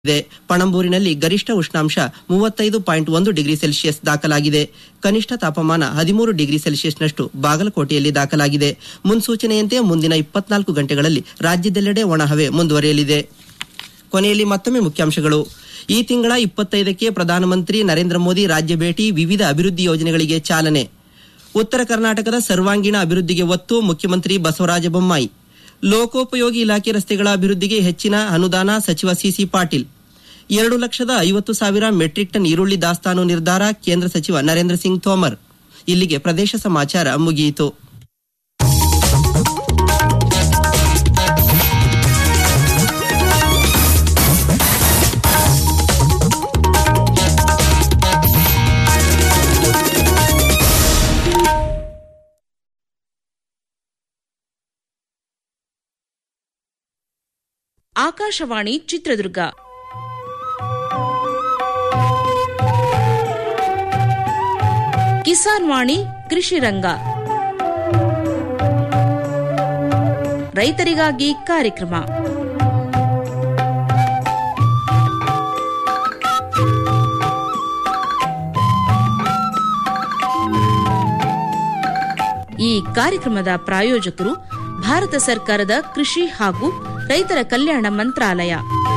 ಇದೆ ಪಣಂಬೂರಿನಲ್ಲಿ ಗರಿಷ್ಠ ಉಷ್ಣಾಂಶ ಮೂವತ್ತೈದು ಪಾಯಿಂಟ್ ಒಂದು ಡಿಗ್ರಿ ಸೆಲ್ಸಿಯಸ್ ದಾಖಲಾಗಿದೆ ಕನಿಷ್ಠ ತಾಪಮಾನ ಹದಿಮೂರು ಡಿಗ್ರಿ ಸೆಲ್ಸಿಯಸ್ನಷ್ಟು ಬಾಗಲಕೋಟೆಯಲ್ಲಿ ದಾಖಲಾಗಿದೆ ಮುನ್ಸೂಚನೆಯಂತೆ ಮುಂದಿನ ಇಪ್ಪತ್ನಾಲ್ಕು ಗಂಟೆಗಳಲ್ಲಿ ರಾಜ್ಯದೆಲ್ಲೆಡೆ ಒಣಹವೆ ಮುಂದುವರಿಯಲಿದೆ ಕೊನೆಯಲ್ಲಿ ಮತ್ತೊಮ್ಮೆ ಮುಖ್ಯಾಂಶಗಳು ಈ ತಿಂಗಳ ಇಪ್ಪತ್ತೈದಕ್ಕೆ ಪ್ರಧಾನಮಂತ್ರಿ ನರೇಂದ್ರ ಮೋದಿ ರಾಜ್ಯ ಭೇಟಿ ವಿವಿಧ ಅಭಿವೃದ್ಧಿ ಯೋಜನೆಗಳಿಗೆ ಚಾಲನೆ ಉತ್ತರ ಕರ್ನಾಟಕದ ಸರ್ವಾಂಗೀಣ ಅಭಿವೃದ್ಧಿಗೆ ಒತ್ತು ಮುಖ್ಯಮಂತ್ರಿ ಬಸವರಾಜ ಬೊಮ್ಮಾಯಿ ಲೋಕೋಪಯೋಗಿ ಇಲಾಖೆ ರಸ್ತೆಗಳ ಅಭಿವೃದ್ಧಿಗೆ ಹೆಚ್ಚಿನ ಅನುದಾನ ಸಚಿವ ಸಿಸಿ ಪಾಟೀಲ್ ಎರಡು ಲಕ್ಷದ ಐವತ್ತು ಸಾವಿರ ಮೆಟ್ರಿಕ್ ಟನ್ ಈರುಳ್ಳಿ ದಾಸ್ತಾನು ನಿರ್ಧಾರ ಕೇಂದ್ರ ಸಚಿವ ನರೇಂದ್ರ ಸಿಂಗ್ ತೋಮರ್ ಇಲ್ಲಿಗೆ ಪ್ರದೇಶ ಸಮಾಚಾರ ಮುಗಿಯಿತು ಆಕಾಶವಾಣಿ ಚಿತ್ರದುರ್ಗ ಕಿಸಾನ್ ವಾಣಿ ಕೃಷಿ ರಂಗ ರೈತರಿಗಾಗಿ ಕಾರ್ಯಕ್ರಮ ಈ ಕಾರ್ಯಕ್ರಮದ ಪ್ರಾಯೋಜಕರು ಭಾರತ ಸರ್ಕಾರದ ಕೃಷಿ ಹಾಗೂ ರೈತರ ಕಲ್ಯಾಣ ಮಂತ್ರಾಲಯ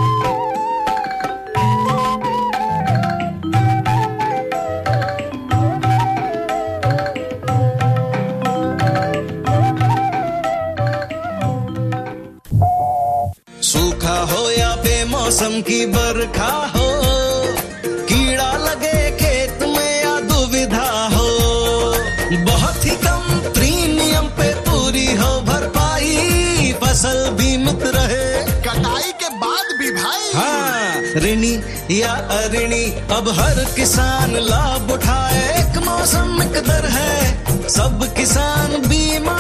सूखा हो या बेमौसम की बरखा हो कीड़ा लगे खेत में या दुविधा हो बहुत ही कम प्रीमियम पे पूरी हो भरपाई फसल बीमित रहे कटाई के बाद भी भाई हाँ ऋणी या अऋणी अब हर किसान लाभ उठाए एक मौसम एक दर है सब किसान बीमा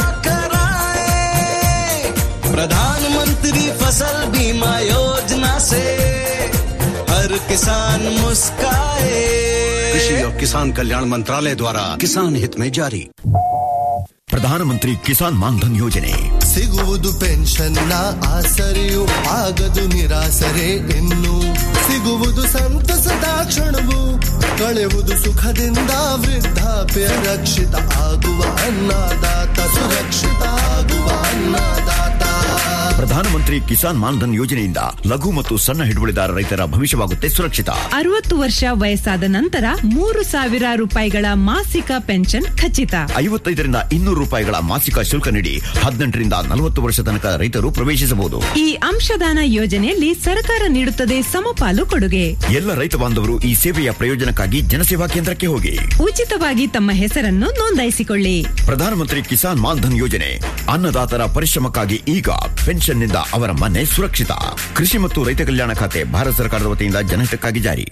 कराए प्रधानमंत्री फसल बीमा योजना से हर किसान मुस्काए कृषि और किसान कल्याण मंत्रालय द्वारा किसान हित में जारी ಪ್ರಧಾನಮಂತ್ರಿ ಕಿಸಾನ್ ಮಾನ್ಧನ್ ಯೋಜನೆ ಸಿಗುವುದು ಪೆನ್ಷನ್ನ ಆಸರೆಯು ಆಗದು ನಿರಾಸರೆ ಇನ್ನು ಸಿಗುವುದು ಸಂತಸದ ಕ್ಷಣವು ಕಳೆಯುವುದು ಸುಖದಿಂದ ವೃದ್ಧಾಪ್ಯ ರಕ್ಷಿತ ಆಗುವ ಅನ್ನದಾತ ಸುರಕ್ಷಿತ ಆಗುವ ಅನ್ನದಾತ ಪ್ರಧಾನಮಂತ್ರಿ ಕಿಸಾನ್ ಮಾನ್ಧನ್ ಯೋಜನೆಯಿಂದ ಲಘು ಮತ್ತು ಸಣ್ಣ ಹಿಡುವಳಿದಾರ ರೈತರ ಭವಿಷ್ಯವಾಗುತ್ತೆ ಸುರಕ್ಷಿತ ಅರವತ್ತು ವರ್ಷ ವಯಸ್ಸಾದ ನಂತರ ಮೂರು ಸಾವಿರ ರೂಪಾಯಿಗಳ ಮಾಸಿಕ ಪೆನ್ಷನ್ ಖಚಿತ ಐವತ್ತೈದರಿಂದ ಇನ್ನೂರು ರೂಪಾಯಿಗಳ ಮಾಸಿಕ ಶುಲ್ಕ ನೀಡಿ ಹದಿನೆಂಟರಿಂದ ನಲವತ್ತು ವರ್ಷ ತನಕ ರೈತರು ಪ್ರವೇಶಿಸಬಹುದು ಈ ಅಂಶದಾನ ಯೋಜನೆಯಲ್ಲಿ ಸರ್ಕಾರ ನೀಡುತ್ತದೆ ಸಮಪಾಲು ಕೊಡುಗೆ ಎಲ್ಲ ರೈತ ಬಾಂಧವರು ಈ ಸೇವೆಯ ಪ್ರಯೋಜನಕ್ಕಾಗಿ ಜನಸೇವಾ ಕೇಂದ್ರಕ್ಕೆ ಹೋಗಿ ಉಚಿತವಾಗಿ ತಮ್ಮ ಹೆಸರನ್ನು ನೋಂದಾಯಿಸಿಕೊಳ್ಳಿ ಪ್ರಧಾನಮಂತ್ರಿ ಕಿಸಾನ್ ಮಾನ್ಧನ್ ಯೋಜನೆ ಅನ್ನದಾತರ ಪರಿಶ್ರಮಕ್ಕಾಗಿ ಈಗ ಪೆನ್ಷನ್ನಿಂದ ಅವರ ಮನೆ ಸುರಕ್ಷಿತ ಕೃಷಿ ಮತ್ತು ರೈತ ಕಲ್ಯಾಣ ಖಾತೆ ಭಾರತ ಸರ್ಕಾರದ ವತಿಯಿಂದ ಜನಹಿತಕ್ಕಾಗಿ ಜಾರಿ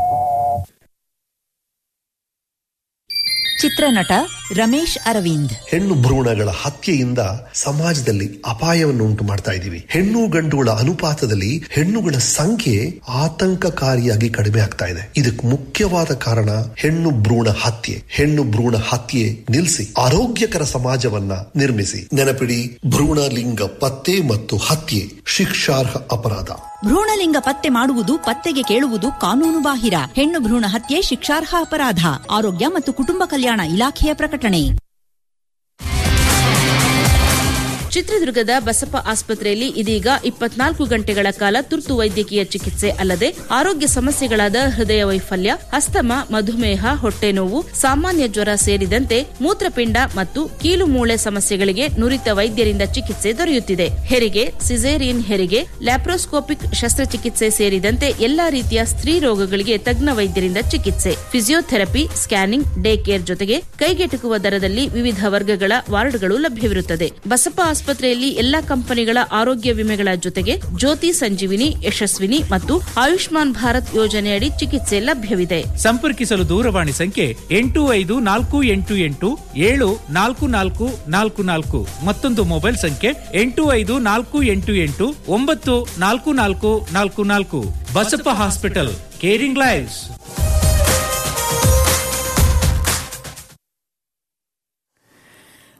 ಚಿತ್ರನಟ ರಮೇಶ್ ಅರವಿಂದ್ ಹೆಣ್ಣು ಭ್ರೂಣಗಳ ಹತ್ಯೆಯಿಂದ ಸಮಾಜದಲ್ಲಿ ಅಪಾಯವನ್ನು ಉಂಟು ಮಾಡ್ತಾ ಇದ್ದೀವಿ ಹೆಣ್ಣು ಗಂಡುಗಳ ಅನುಪಾತದಲ್ಲಿ ಹೆಣ್ಣುಗಳ ಸಂಖ್ಯೆ ಆತಂಕಕಾರಿಯಾಗಿ ಕಡಿಮೆ ಆಗ್ತಾ ಇದೆ ಇದಕ್ಕೆ ಮುಖ್ಯವಾದ ಕಾರಣ ಹೆಣ್ಣು ಭ್ರೂಣ ಹತ್ಯೆ ಹೆಣ್ಣು ಭ್ರೂಣ ಹತ್ಯೆ ನಿಲ್ಲಿಸಿ ಆರೋಗ್ಯಕರ ಸಮಾಜವನ್ನ ನಿರ್ಮಿಸಿ ನೆನಪಿಡಿ ಭ್ರೂಣ ಲಿಂಗ ಪತ್ತೆ ಮತ್ತು ಹತ್ಯೆ ಶಿಕ್ಷಾರ್ಹ ಅಪರಾಧ ಭ್ರೂಣಲಿಂಗ ಪತ್ತೆ ಮಾಡುವುದು ಪತ್ತೆಗೆ ಕೇಳುವುದು ಕಾನೂನು ಬಾಹಿರ ಹೆಣ್ಣು ಭ್ರೂಣ ಹತ್ಯೆ ಶಿಕ್ಷಾರ್ಹ ಅಪರಾಧ ಆರೋಗ್ಯ ಮತ್ತು ಕುಟುಂಬ ಕಲ್ಯಾಣ ಇಲಾಖೆಯ ಪ್ರಕಟಣೆ ಚಿತ್ರದುರ್ಗದ ಬಸಪ್ಪ ಆಸ್ಪತ್ರೆಯಲ್ಲಿ ಇದೀಗ ಇಪ್ಪತ್ನಾಲ್ಕು ಗಂಟೆಗಳ ಕಾಲ ತುರ್ತು ವೈದ್ಯಕೀಯ ಚಿಕಿತ್ಸೆ ಅಲ್ಲದೆ ಆರೋಗ್ಯ ಸಮಸ್ಯೆಗಳಾದ ಹೃದಯ ವೈಫಲ್ಯ ಅಸ್ತಮ ಮಧುಮೇಹ ಹೊಟ್ಟೆ ನೋವು ಸಾಮಾನ್ಯ ಜ್ವರ ಸೇರಿದಂತೆ ಮೂತ್ರಪಿಂಡ ಮತ್ತು ಕೀಲು ಮೂಳೆ ಸಮಸ್ಯೆಗಳಿಗೆ ನುರಿತ ವೈದ್ಯರಿಂದ ಚಿಕಿತ್ಸೆ ದೊರೆಯುತ್ತಿದೆ ಹೆರಿಗೆ ಸಿಸೇರಿಯನ್ ಹೆರಿಗೆ ಲ್ಯಾಪ್ರೋಸ್ಕೋಪಿಕ್ ಶಸ್ತ್ರಚಿಕಿತ್ಸೆ ಸೇರಿದಂತೆ ಎಲ್ಲಾ ರೀತಿಯ ಸ್ತ್ರೀ ರೋಗಗಳಿಗೆ ತಜ್ಞ ವೈದ್ಯರಿಂದ ಚಿಕಿತ್ಸೆ ಫಿಸಿಯೋಥೆರಪಿ ಸ್ಕ್ಯಾನಿಂಗ್ ಡೇ ಕೇರ್ ಜೊತೆಗೆ ಕೈಗೆಟುಕುವ ದರದಲ್ಲಿ ವಿವಿಧ ವರ್ಗಗಳ ವಾರ್ಡ್ಗಳು ಲಭ್ಯವಿರುತ್ತದೆ ಬಸಪ್ಪ ಆಸ್ಪತ್ರೆಯಲ್ಲಿ ಎಲ್ಲಾ ಕಂಪನಿಗಳ ಆರೋಗ್ಯ ವಿಮೆಗಳ ಜೊತೆಗೆ ಜ್ಯೋತಿ ಸಂಜೀವಿನಿ ಯಶಸ್ವಿನಿ ಮತ್ತು ಆಯುಷ್ಮಾನ್ ಭಾರತ್ ಯೋಜನೆಯಡಿ ಚಿಕಿತ್ಸೆ ಲಭ್ಯವಿದೆ ಸಂಪರ್ಕಿಸಲು ದೂರವಾಣಿ ಸಂಖ್ಯೆ ಎಂಟು ಐದು ನಾಲ್ಕು ಎಂಟು ಎಂಟು ಏಳು ನಾಲ್ಕು ನಾಲ್ಕು ನಾಲ್ಕು ನಾಲ್ಕು ಮತ್ತೊಂದು ಮೊಬೈಲ್ ಸಂಖ್ಯೆ ಎಂಟು ಐದು ನಾಲ್ಕು ಎಂಟು ಎಂಟು ಒಂಬತ್ತು ನಾಲ್ಕು ನಾಲ್ಕು ನಾಲ್ಕು ನಾಲ್ಕು ಬಸಪ್ಪ ಹಾಸ್ಪಿಟಲ್ ಕೇರಿಂಗ್ ಲೈವ್ಸ್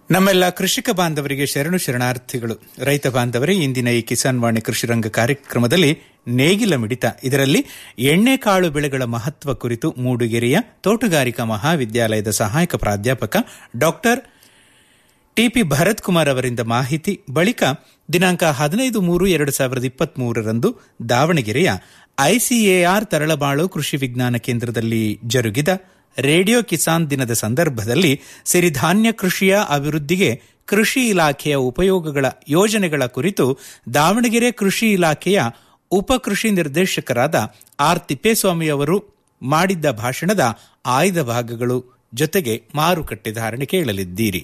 ನಮ್ಮೆಲ್ಲ ಕೃಷಿಕ ಬಾಂಧವರಿಗೆ ಶರಣು ಶರಣಾರ್ಥಿಗಳು ರೈತ ಬಾಂಧವರೇ ಇಂದಿನ ಈ ಕಿಸಾನ್ ವಾಣಿ ಕೃಷಿ ರಂಗ ಕಾರ್ಯಕ್ರಮದಲ್ಲಿ ನೇಗಿಲ ಮಿಡಿತ ಇದರಲ್ಲಿ ಎಣ್ಣೆಕಾಳು ಬೆಳೆಗಳ ಮಹತ್ವ ಕುರಿತು ಮೂಡುಗೆರೆಯ ತೋಟಗಾರಿಕಾ ಮಹಾವಿದ್ಯಾಲಯದ ಸಹಾಯಕ ಪ್ರಾಧ್ಯಾಪಕ ಡಾಕ್ಟರ್ ಟಿಪಿ ಭರತ್ ಕುಮಾರ್ ಅವರಿಂದ ಮಾಹಿತಿ ಬಳಿಕ ದಿನಾಂಕ ಹದಿನೈದು ಮೂರು ಎರಡು ಸಾವಿರದ ಇಪ್ಪತ್ತ್ ಮೂರರಂದು ದಾವಣಗೆರೆಯ ಐಸಿಎಆರ್ ತರಳಬಾಳು ಕೃಷಿ ವಿಜ್ಞಾನ ಕೇಂದ್ರದಲ್ಲಿ ಜರುಗಿದ ರೇಡಿಯೋ ಕಿಸಾನ್ ದಿನದ ಸಂದರ್ಭದಲ್ಲಿ ಸಿರಿಧಾನ್ಯ ಕೃಷಿಯ ಅಭಿವೃದ್ಧಿಗೆ ಕೃಷಿ ಇಲಾಖೆಯ ಉಪಯೋಗಗಳ ಯೋಜನೆಗಳ ಕುರಿತು ದಾವಣಗೆರೆ ಕೃಷಿ ಇಲಾಖೆಯ ಉಪ ಕೃಷಿ ನಿರ್ದೇಶಕರಾದ ಆರ್ ತಿಪ್ಪೇಸ್ವಾಮಿ ಅವರು ಮಾಡಿದ್ದ ಭಾಷಣದ ಆಯ್ದ ಭಾಗಗಳು ಜೊತೆಗೆ ಮಾರುಕಟ್ಟೆ ಧಾರಣೆ ಕೇಳಲಿದ್ದೀರಿ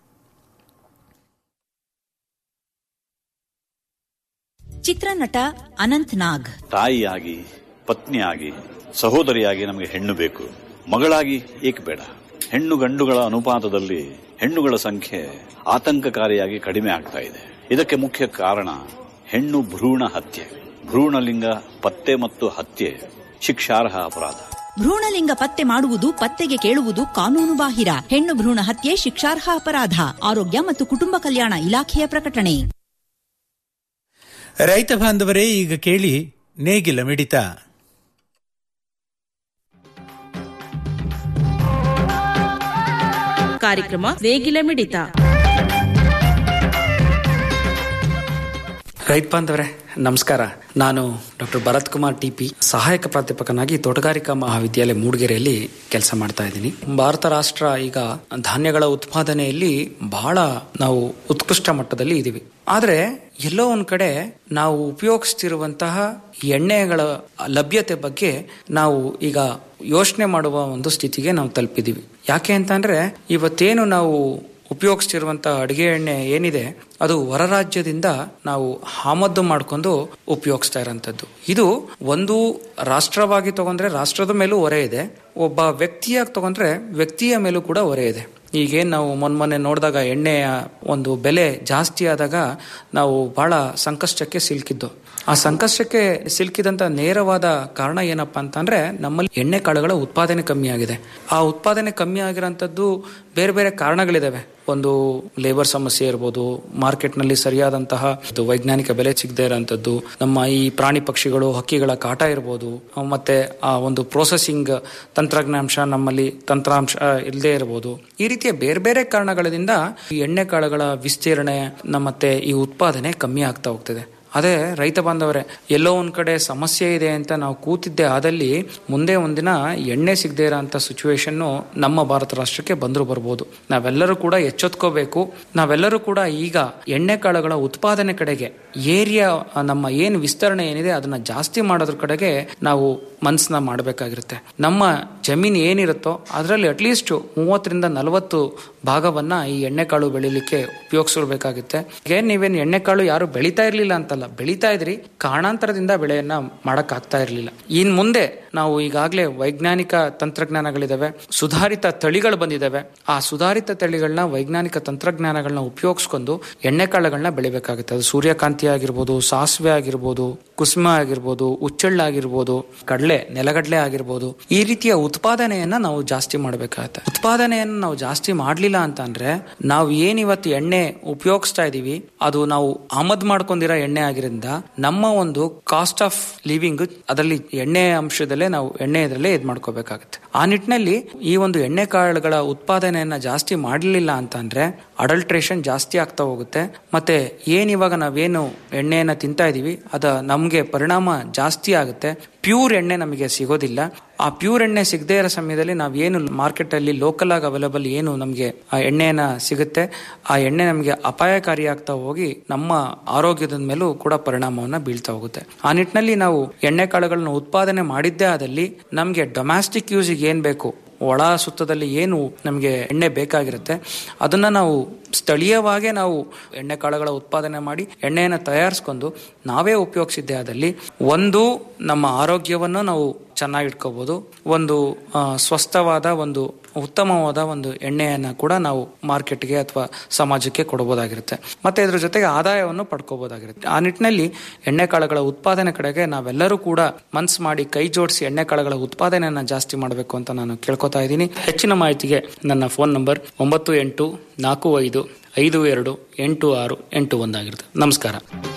ಚಿತ್ರನಟ ಅನಂತ್ ನಾಗ್ ತಾಯಿಯಾಗಿ ಪತ್ನಿಯಾಗಿ ಸಹೋದರಿಯಾಗಿ ನಮಗೆ ಹೆಣ್ಣು ಬೇಕು ಮಗಳಾಗಿ ಏಕೆ ಬೇಡ ಹೆಣ್ಣು ಗಂಡುಗಳ ಅನುಪಾತದಲ್ಲಿ ಹೆಣ್ಣುಗಳ ಸಂಖ್ಯೆ ಆತಂಕಕಾರಿಯಾಗಿ ಕಡಿಮೆ ಆಗ್ತಾ ಇದೆ ಇದಕ್ಕೆ ಮುಖ್ಯ ಕಾರಣ ಹೆಣ್ಣು ಭ್ರೂಣ ಹತ್ಯೆ ಭ್ರೂಣಲಿಂಗ ಪತ್ತೆ ಮತ್ತು ಹತ್ಯೆ ಶಿಕ್ಷಾರ್ಹ ಅಪರಾಧ ಭ್ರೂಣಲಿಂಗ ಪತ್ತೆ ಮಾಡುವುದು ಪತ್ತೆಗೆ ಕೇಳುವುದು ಕಾನೂನು ಬಾಹಿರ ಹೆಣ್ಣು ಭ್ರೂಣ ಹತ್ಯೆ ಶಿಕ್ಷಾರ್ಹ ಅಪರಾಧ ಆರೋಗ್ಯ ಮತ್ತು ಕುಟುಂಬ ಕಲ್ಯಾಣ ಇಲಾಖೆಯ ಪ್ರಕಟಣೆ ರೈತ ಬಾಂಧವರೇ ಈಗ ಕೇಳಿ ನೇಗಿಲ ಮಿಡಿತ ಕಾರ್ಯಕ್ರಮ ನೇಗಿಲ ಮಿಡಿತ ರೈತ ಬಾಂಧವರೇ ನಮಸ್ಕಾರ ನಾನು ಡಾಕ್ಟರ್ ಭರತ್ ಕುಮಾರ್ ಟಿಪಿ ಸಹಾಯಕ ಪ್ರಾಧ್ಯಾಪಕನಾಗಿ ತೋಟಗಾರಿಕಾ ಮಹಾವಿದ್ಯಾಲಯ ಮೂಡಿಗೆರೆಯಲ್ಲಿ ಕೆಲಸ ಮಾಡ್ತಾ ಇದ್ದೀನಿ ಭಾರತ ರಾಷ್ಟ್ರ ಈಗ ಧಾನ್ಯಗಳ ಉತ್ಪಾದನೆಯಲ್ಲಿ ಬಹಳ ನಾವು ಉತ್ಕೃಷ್ಟ ಮಟ್ಟದಲ್ಲಿ ಇದ್ದೀವಿ ಆದ್ರೆ ಎಲ್ಲೋ ಒಂದ್ ಕಡೆ ನಾವು ಉಪಯೋಗಿಸ್ತಿರುವಂತಹ ಎಣ್ಣೆಗಳ ಲಭ್ಯತೆ ಬಗ್ಗೆ ನಾವು ಈಗ ಯೋಚನೆ ಮಾಡುವ ಒಂದು ಸ್ಥಿತಿಗೆ ನಾವು ತಲುಪಿದೀವಿ ಯಾಕೆ ಅಂತಂದ್ರೆ ಇವತ್ತೇನು ನಾವು ಉಪಯೋಗಿಸ್ತಿರುವಂತಹ ಅಡಿಗೆ ಎಣ್ಣೆ ಏನಿದೆ ಅದು ಹೊರ ರಾಜ್ಯದಿಂದ ನಾವು ಆಮದು ಮಾಡ್ಕೊಂಡು ಉಪಯೋಗಿಸ್ತಾ ಇರೋಂಥದ್ದು ಇದು ಒಂದು ರಾಷ್ಟ್ರವಾಗಿ ತಗೊಂಡ್ರೆ ರಾಷ್ಟ್ರದ ಮೇಲೂ ಹೊರೆ ಇದೆ ಒಬ್ಬ ವ್ಯಕ್ತಿಯಾಗಿ ತಗೊಂಡ್ರೆ ವ್ಯಕ್ತಿಯ ಮೇಲೂ ಕೂಡ ಹೊರೆ ಇದೆ ಈಗೇನು ನಾವು ಮೊನ್ನೆ ನೋಡಿದಾಗ ಎಣ್ಣೆಯ ಒಂದು ಬೆಲೆ ಜಾಸ್ತಿ ಆದಾಗ ನಾವು ಬಹಳ ಸಂಕಷ್ಟಕ್ಕೆ ಸಿಲುಕಿದ್ದು ಆ ಸಂಕಷ್ಟಕ್ಕೆ ಸಿಲುಕಿದಂತ ನೇರವಾದ ಕಾರಣ ಏನಪ್ಪಾ ಅಂತಂದ್ರೆ ನಮ್ಮಲ್ಲಿ ಎಣ್ಣೆ ಕಾಳುಗಳ ಉತ್ಪಾದನೆ ಕಮ್ಮಿ ಆಗಿದೆ ಆ ಉತ್ಪಾದನೆ ಕಮ್ಮಿ ಆಗಿರೋಂಥದ್ದು ಬೇರೆ ಬೇರೆ ಕಾರಣಗಳಿದಾವೆ ಒಂದು ಲೇಬರ್ ಸಮಸ್ಯೆ ಇರ್ಬೋದು ಮಾರ್ಕೆಟ್ನಲ್ಲಿ ಸರಿಯಾದಂತಹ ಇದು ವೈಜ್ಞಾನಿಕ ಬೆಲೆ ಸಿಗದೆ ಇರೋಂಥದ್ದು ನಮ್ಮ ಈ ಪ್ರಾಣಿ ಪಕ್ಷಿಗಳು ಹಕ್ಕಿಗಳ ಕಾಟ ಇರ್ಬೋದು ಮತ್ತೆ ಆ ಒಂದು ಪ್ರೋಸೆಸಿಂಗ್ ತಂತ್ರಜ್ಞಾಂಶ ನಮ್ಮಲ್ಲಿ ತಂತ್ರಾಂಶ ಇಲ್ಲದೆ ಇರ್ಬೋದು ಈ ರೀತಿಯ ಬೇರೆ ಬೇರೆ ಕಾರಣಗಳಿಂದ ಈ ಎಣ್ಣೆ ಕಾಳುಗಳ ವಿಸ್ತೀರ್ಣೆ ನಮ್ಮ ಮತ್ತೆ ಈ ಉತ್ಪಾದನೆ ಕಮ್ಮಿ ಆಗ್ತಾ ಹೋಗ್ತದೆ ಅದೇ ರೈತ ಬಾಂಧವರೇ ಎಲ್ಲೋ ಒಂದ್ ಕಡೆ ಸಮಸ್ಯೆ ಇದೆ ಅಂತ ನಾವು ಕೂತಿದ್ದೆ ಆದಲ್ಲಿ ಮುಂದೆ ಒಂದಿನ ಎಣ್ಣೆ ಸಿಗದೆ ಇರೋಂಥ ಸಿಚುವೇಶನ್ ನಮ್ಮ ಭಾರತ ರಾಷ್ಟ್ರಕ್ಕೆ ಬಂದ್ರು ಬರ್ಬೋದು ನಾವೆಲ್ಲರೂ ಕೂಡ ಎಚ್ಚೆತ್ಕೋಬೇಕು ನಾವೆಲ್ಲರೂ ಕೂಡ ಈಗ ಎಣ್ಣೆ ಕಾಳುಗಳ ಉತ್ಪಾದನೆ ಕಡೆಗೆ ಏರಿಯಾ ನಮ್ಮ ಏನು ವಿಸ್ತರಣೆ ಏನಿದೆ ಅದನ್ನ ಜಾಸ್ತಿ ಮಾಡೋದ್ರ ಕಡೆಗೆ ನಾವು ಮನಸ್ಸನ್ನ ಮಾಡಬೇಕಾಗಿರುತ್ತೆ ನಮ್ಮ ಜಮೀನು ಏನಿರುತ್ತೋ ಅದರಲ್ಲಿ ಅಟ್ಲೀಸ್ಟ್ ಮೂವತ್ತರಿಂದ ನಲವತ್ತು ಭಾಗವನ್ನ ಈ ಎಣ್ಣೆಕಾಳು ಬೆಳಿಲಿಕ್ಕೆ ಉಪಯೋಗಿಸಿರ್ಬೇಕಾಗುತ್ತೆ ಏನ್ ನೀವೇನ್ ಎಣ್ಣೆಕಾಳು ಯಾರು ಬೆಳಿತಾ ಇರ್ಲಿಲ್ಲ ಅಂತಲ್ಲ ಬೆಳಿತಾ ಇದ್ರಿ ಕಾರಣಾಂತರದಿಂದ ಬೆಳೆಯನ್ನ ಮಾಡಕ್ ಆಗ್ತಾ ಇರ್ಲಿಲ್ಲ ಇನ್ ಮುಂದೆ ನಾವು ಈಗಾಗಲೇ ವೈಜ್ಞಾನಿಕ ತಂತ್ರಜ್ಞಾನಗಳಿದಾವೆ ಸುಧಾರಿತ ತಳಿಗಳು ಬಂದಿದಾವೆ ಆ ಸುಧಾರಿತ ತಳಿಗಳನ್ನ ವೈಜ್ಞಾನಿಕ ತಂತ್ರಜ್ಞಾನಗಳನ್ನ ಉಪಯೋಗಿಸ್ಕೊಂಡು ಎಣ್ಣೆಕಾಳುಗಳನ್ನ ಬೆಳಿಬೇಕಾಗುತ್ತೆ ಅದು ಸೂರ್ಯಕಾಂತಿ ಆಗಿರ್ಬೋದು ಸಾಸಿವೆ ಆಗಿರ್ಬೋದು ಕುಸುಮ ಆಗಿರ್ಬೋದು ಉಚ್ಚಳ್ಳ ಆಗಿರ್ಬೋದು ಕಡಲೆ ನೆಲಗಡಲೆ ಆಗಿರ್ಬೋದು ಈ ರೀತಿಯ ಉತ್ಪಾದನೆಯನ್ನ ನಾವು ಜಾಸ್ತಿ ಮಾಡಬೇಕಾಗತ್ತೆ ಉತ್ಪಾದನೆಯನ್ನ ನಾವು ಜಾಸ್ತಿ ಮಾಡ್ಲಿಲ್ಲ ಅಂತ ಅಂದ್ರೆ ನಾವು ಏನ್ ಇವತ್ತು ಎಣ್ಣೆ ಉಪಯೋಗಿಸ್ತಾ ಇದೀವಿ ಅದು ನಾವು ಆಮದ್ ಮಾಡ್ಕೊಂಡಿರೋ ಎಣ್ಣೆ ಆಗಿರೋದ್ರಿಂದ ನಮ್ಮ ಒಂದು ಕಾಸ್ಟ್ ಆಫ್ ಲಿವಿಂಗ್ ಅದರಲ್ಲಿ ಎಣ್ಣೆ ಅಂಶದಲ್ಲೇ ನಾವು ಎಣ್ಣೆ ಇದರಲ್ಲೇ ಇದ್ ಮಾಡ್ಕೋಬೇಕಾಗುತ್ತೆ ಆ ನಿಟ್ಟಿನಲ್ಲಿ ಈ ಒಂದು ಎಣ್ಣೆ ಕಾಳುಗಳ ಉತ್ಪಾದನೆಯನ್ನ ಜಾಸ್ತಿ ಮಾಡಲಿಲ್ಲ ಅಂತ ಅಂದ್ರೆ ಅಡಲ್ಟ್ರೇಷನ್ ಜಾಸ್ತಿ ಆಗ್ತಾ ಹೋಗುತ್ತೆ ಮತ್ತೆ ಏನ್ ಇವಾಗ ನಾವೇನು ಎಣ್ಣೆಯನ್ನ ತಿಂತಾ ಇದೀವಿ ಅದ ನಮ್ಗೆ ಪರಿಣಾಮ ಜಾಸ್ತಿ ಆಗುತ್ತೆ ಪ್ಯೂರ್ ಎಣ್ಣೆ ನಮಗೆ ಸಿಗೋದಿಲ್ಲ ಆ ಪ್ಯೂರ್ ಎಣ್ಣೆ ಸಿಗದೇ ಇರೋ ಸಮಯದಲ್ಲಿ ನಾವು ಏನು ಮಾರ್ಕೆಟ್ ಅಲ್ಲಿ ಲೋಕಲ್ ಆಗಿ ಅವೈಲಬಲ್ ಏನು ನಮಗೆ ಆ ಎಣ್ಣೆನ ಸಿಗುತ್ತೆ ಆ ಎಣ್ಣೆ ನಮಗೆ ಅಪಾಯಕಾರಿ ಆಗ್ತಾ ಹೋಗಿ ನಮ್ಮ ಆರೋಗ್ಯದ ಮೇಲೂ ಕೂಡ ಪರಿಣಾಮವನ್ನ ಬೀಳ್ತಾ ಹೋಗುತ್ತೆ ಆ ನಿಟ್ಟಿನಲ್ಲಿ ನಾವು ಎಣ್ಣೆ ಕಾಳುಗಳನ್ನ ಉತ್ಪಾದನೆ ಮಾಡಿದ್ದೇ ಆದಲ್ಲಿ ನಮಗೆ ಡೊಮ್ಯಾಸ್ಟಿಕ್ ಯೂಸಿಗೆ ಏನ್ ಬೇಕು ಒಳ ಸುತ್ತದಲ್ಲಿ ಏನು ನಮಗೆ ಎಣ್ಣೆ ಬೇಕಾಗಿರುತ್ತೆ ಅದನ್ನ ನಾವು ಸ್ಥಳೀಯವಾಗೇ ನಾವು ಎಣ್ಣೆ ಕಾಳುಗಳ ಉತ್ಪಾದನೆ ಮಾಡಿ ಎಣ್ಣೆಯನ್ನು ತಯಾರಿಸ್ಕೊಂಡು ನಾವೇ ಉಪಯೋಗಿಸಿದ್ದೆ ಆದಲ್ಲಿ ಒಂದು ನಮ್ಮ ಆರೋಗ್ಯವನ್ನು ನಾವು ಚೆನ್ನಾಗಿ ಇಟ್ಕೋಬಹುದು ಒಂದು ಆ, ಸ್ವಸ್ಥವಾದ ಒಂದು ಉತ್ತಮವಾದ ಒಂದು ಎಣ್ಣೆಯನ್ನ ಕೂಡ ನಾವು ಮಾರ್ಕೆಟ್ಗೆ ಅಥವಾ ಸಮಾಜಕ್ಕೆ ಕೊಡಬಹುದಾಗಿರುತ್ತೆ ಮತ್ತೆ ಇದ್ರ ಜೊತೆಗೆ ಆದಾಯವನ್ನು ಪಡ್ಕೋಬಹುದಾಗಿರುತ್ತೆ ಆ ನಿಟ್ಟಿನಲ್ಲಿ ಎಣ್ಣೆಕಾಳುಗಳ ಉತ್ಪಾದನೆ ಕಡೆಗೆ ನಾವೆಲ್ಲರೂ ಕೂಡ ಮನ್ಸು ಮಾಡಿ ಕೈ ಜೋಡಿಸಿ ಎಣ್ಣೆಕಾಳುಗಳ ಉತ್ಪಾದನೆಯನ್ನ ಜಾಸ್ತಿ ಮಾಡಬೇಕು ಅಂತ ನಾನು ಕೇಳ್ಕೊತಾ ಇದ್ದೀನಿ ಹೆಚ್ಚಿನ ಮಾಹಿತಿಗೆ ನನ್ನ ಫೋನ್ ನಂಬರ್ ಒಂಬತ್ತು ಎಂಟು ನಾಲ್ಕು ಐದು ಐದು ಎರಡು ಎಂಟು ಆರು ಎಂಟು ಒಂದಾಗಿರುತ್ತೆ ನಮಸ್ಕಾರ